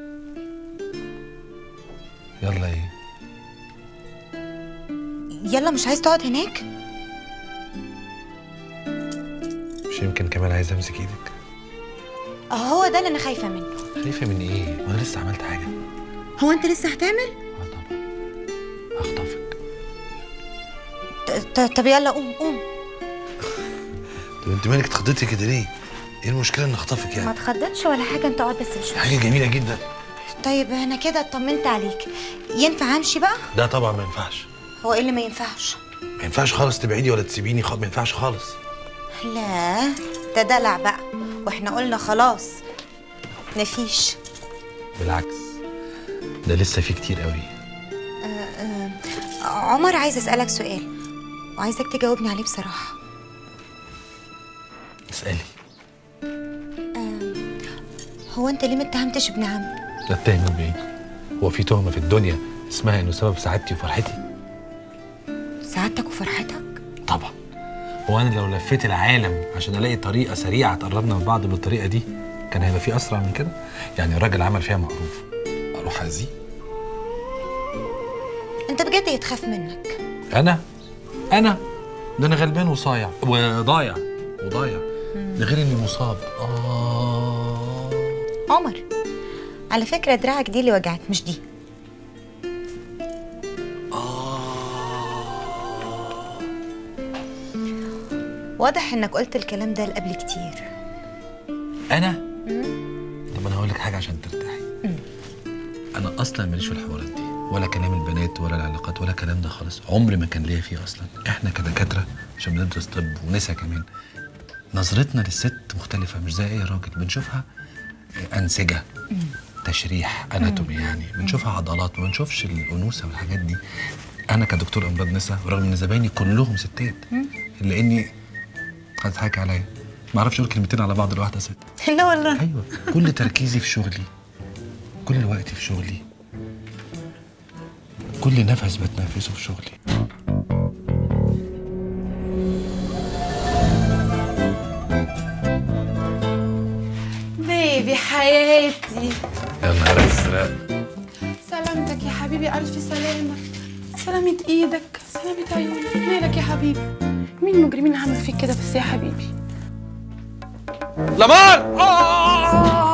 يلا ايه يلا مش عايز تقعد هناك مش يمكن كمان عايز امسك ايدك اهو هو ده اللي انا خايفه منه خايفه من ايه وانا لسه عملت حاجه هو انت لسه هتعمل هخطفك ط- ط- طب يلا قوم قوم طب انت مالك اتخضيتي كده ليه ايه المشكله ان اخطفك ما يعني اتخضتش ولا حاجه انت اقعد بس شويه حاجه جميله جدا طيب انا كده اطمنت عليك ينفع امشي بقى لا طبعا ما ينفعش هو ايه اللي ما ينفعش ما ينفعش خالص تبعدي ولا تسيبيني خالص ما ينفعش خالص لا ده دلع بقى واحنا قلنا خلاص مفيش بالعكس ده لسه في كتير قوي آه، آه، عمر عايز اسالك سؤال وعايزك تجاوبني عليه بصراحه اسالي هو انت ليه ما اتهمتش ابن عمي لا اتهم بايه هو في تهمه في الدنيا اسمها انه سبب سعادتي وفرحتي سعادتك وفرحتك طبعا هو انا لو لفيت العالم عشان الاقي طريقه سريعه تقربنا من بعض بالطريقه دي كان هيبقى في اسرع من كده يعني الراجل عمل فيها معروف اروح اذيه انت بجد يتخاف منك انا انا ده انا غلبان وصايع وضايع وضايع ده غير اني مصاب اه عمر على فكره دراعك دي اللي وجعت مش دي واضح انك قلت الكلام ده قبل كتير انا طب انا هقول لك حاجه عشان ترتاحي انا اصلا ماليش في الحوارات دي ولا كلام البنات ولا العلاقات ولا الكلام ده خالص عمري ما كان ليا فيه اصلا احنا كدكاتره عشان بندرس طب ونسا كمان نظرتنا للست مختلفه مش زي اي راجل بنشوفها آه، انسجه تشريح اناتومي يعني بنشوفها عضلات ما بنشوفش الانوثه والحاجات دي انا كدكتور امراض نسا رغم ان زبايني كلهم ستات الا اني هتضحكي عليا ما اعرفش اقول كلمتين على بعض لوحده ست لا والله ايوه كل تركيزي في شغلي كل وقتي في شغلي كل نفس بتنفسه في شغلي بيبي حياتي يا نهار ازرق سلامتك يا حبيبي الف سلامه سلامة ايدك سلامة عيونك مالك يا حبيبي مين المجرمين اللي عملوا فيك كده بس يا حبيبي لمار آه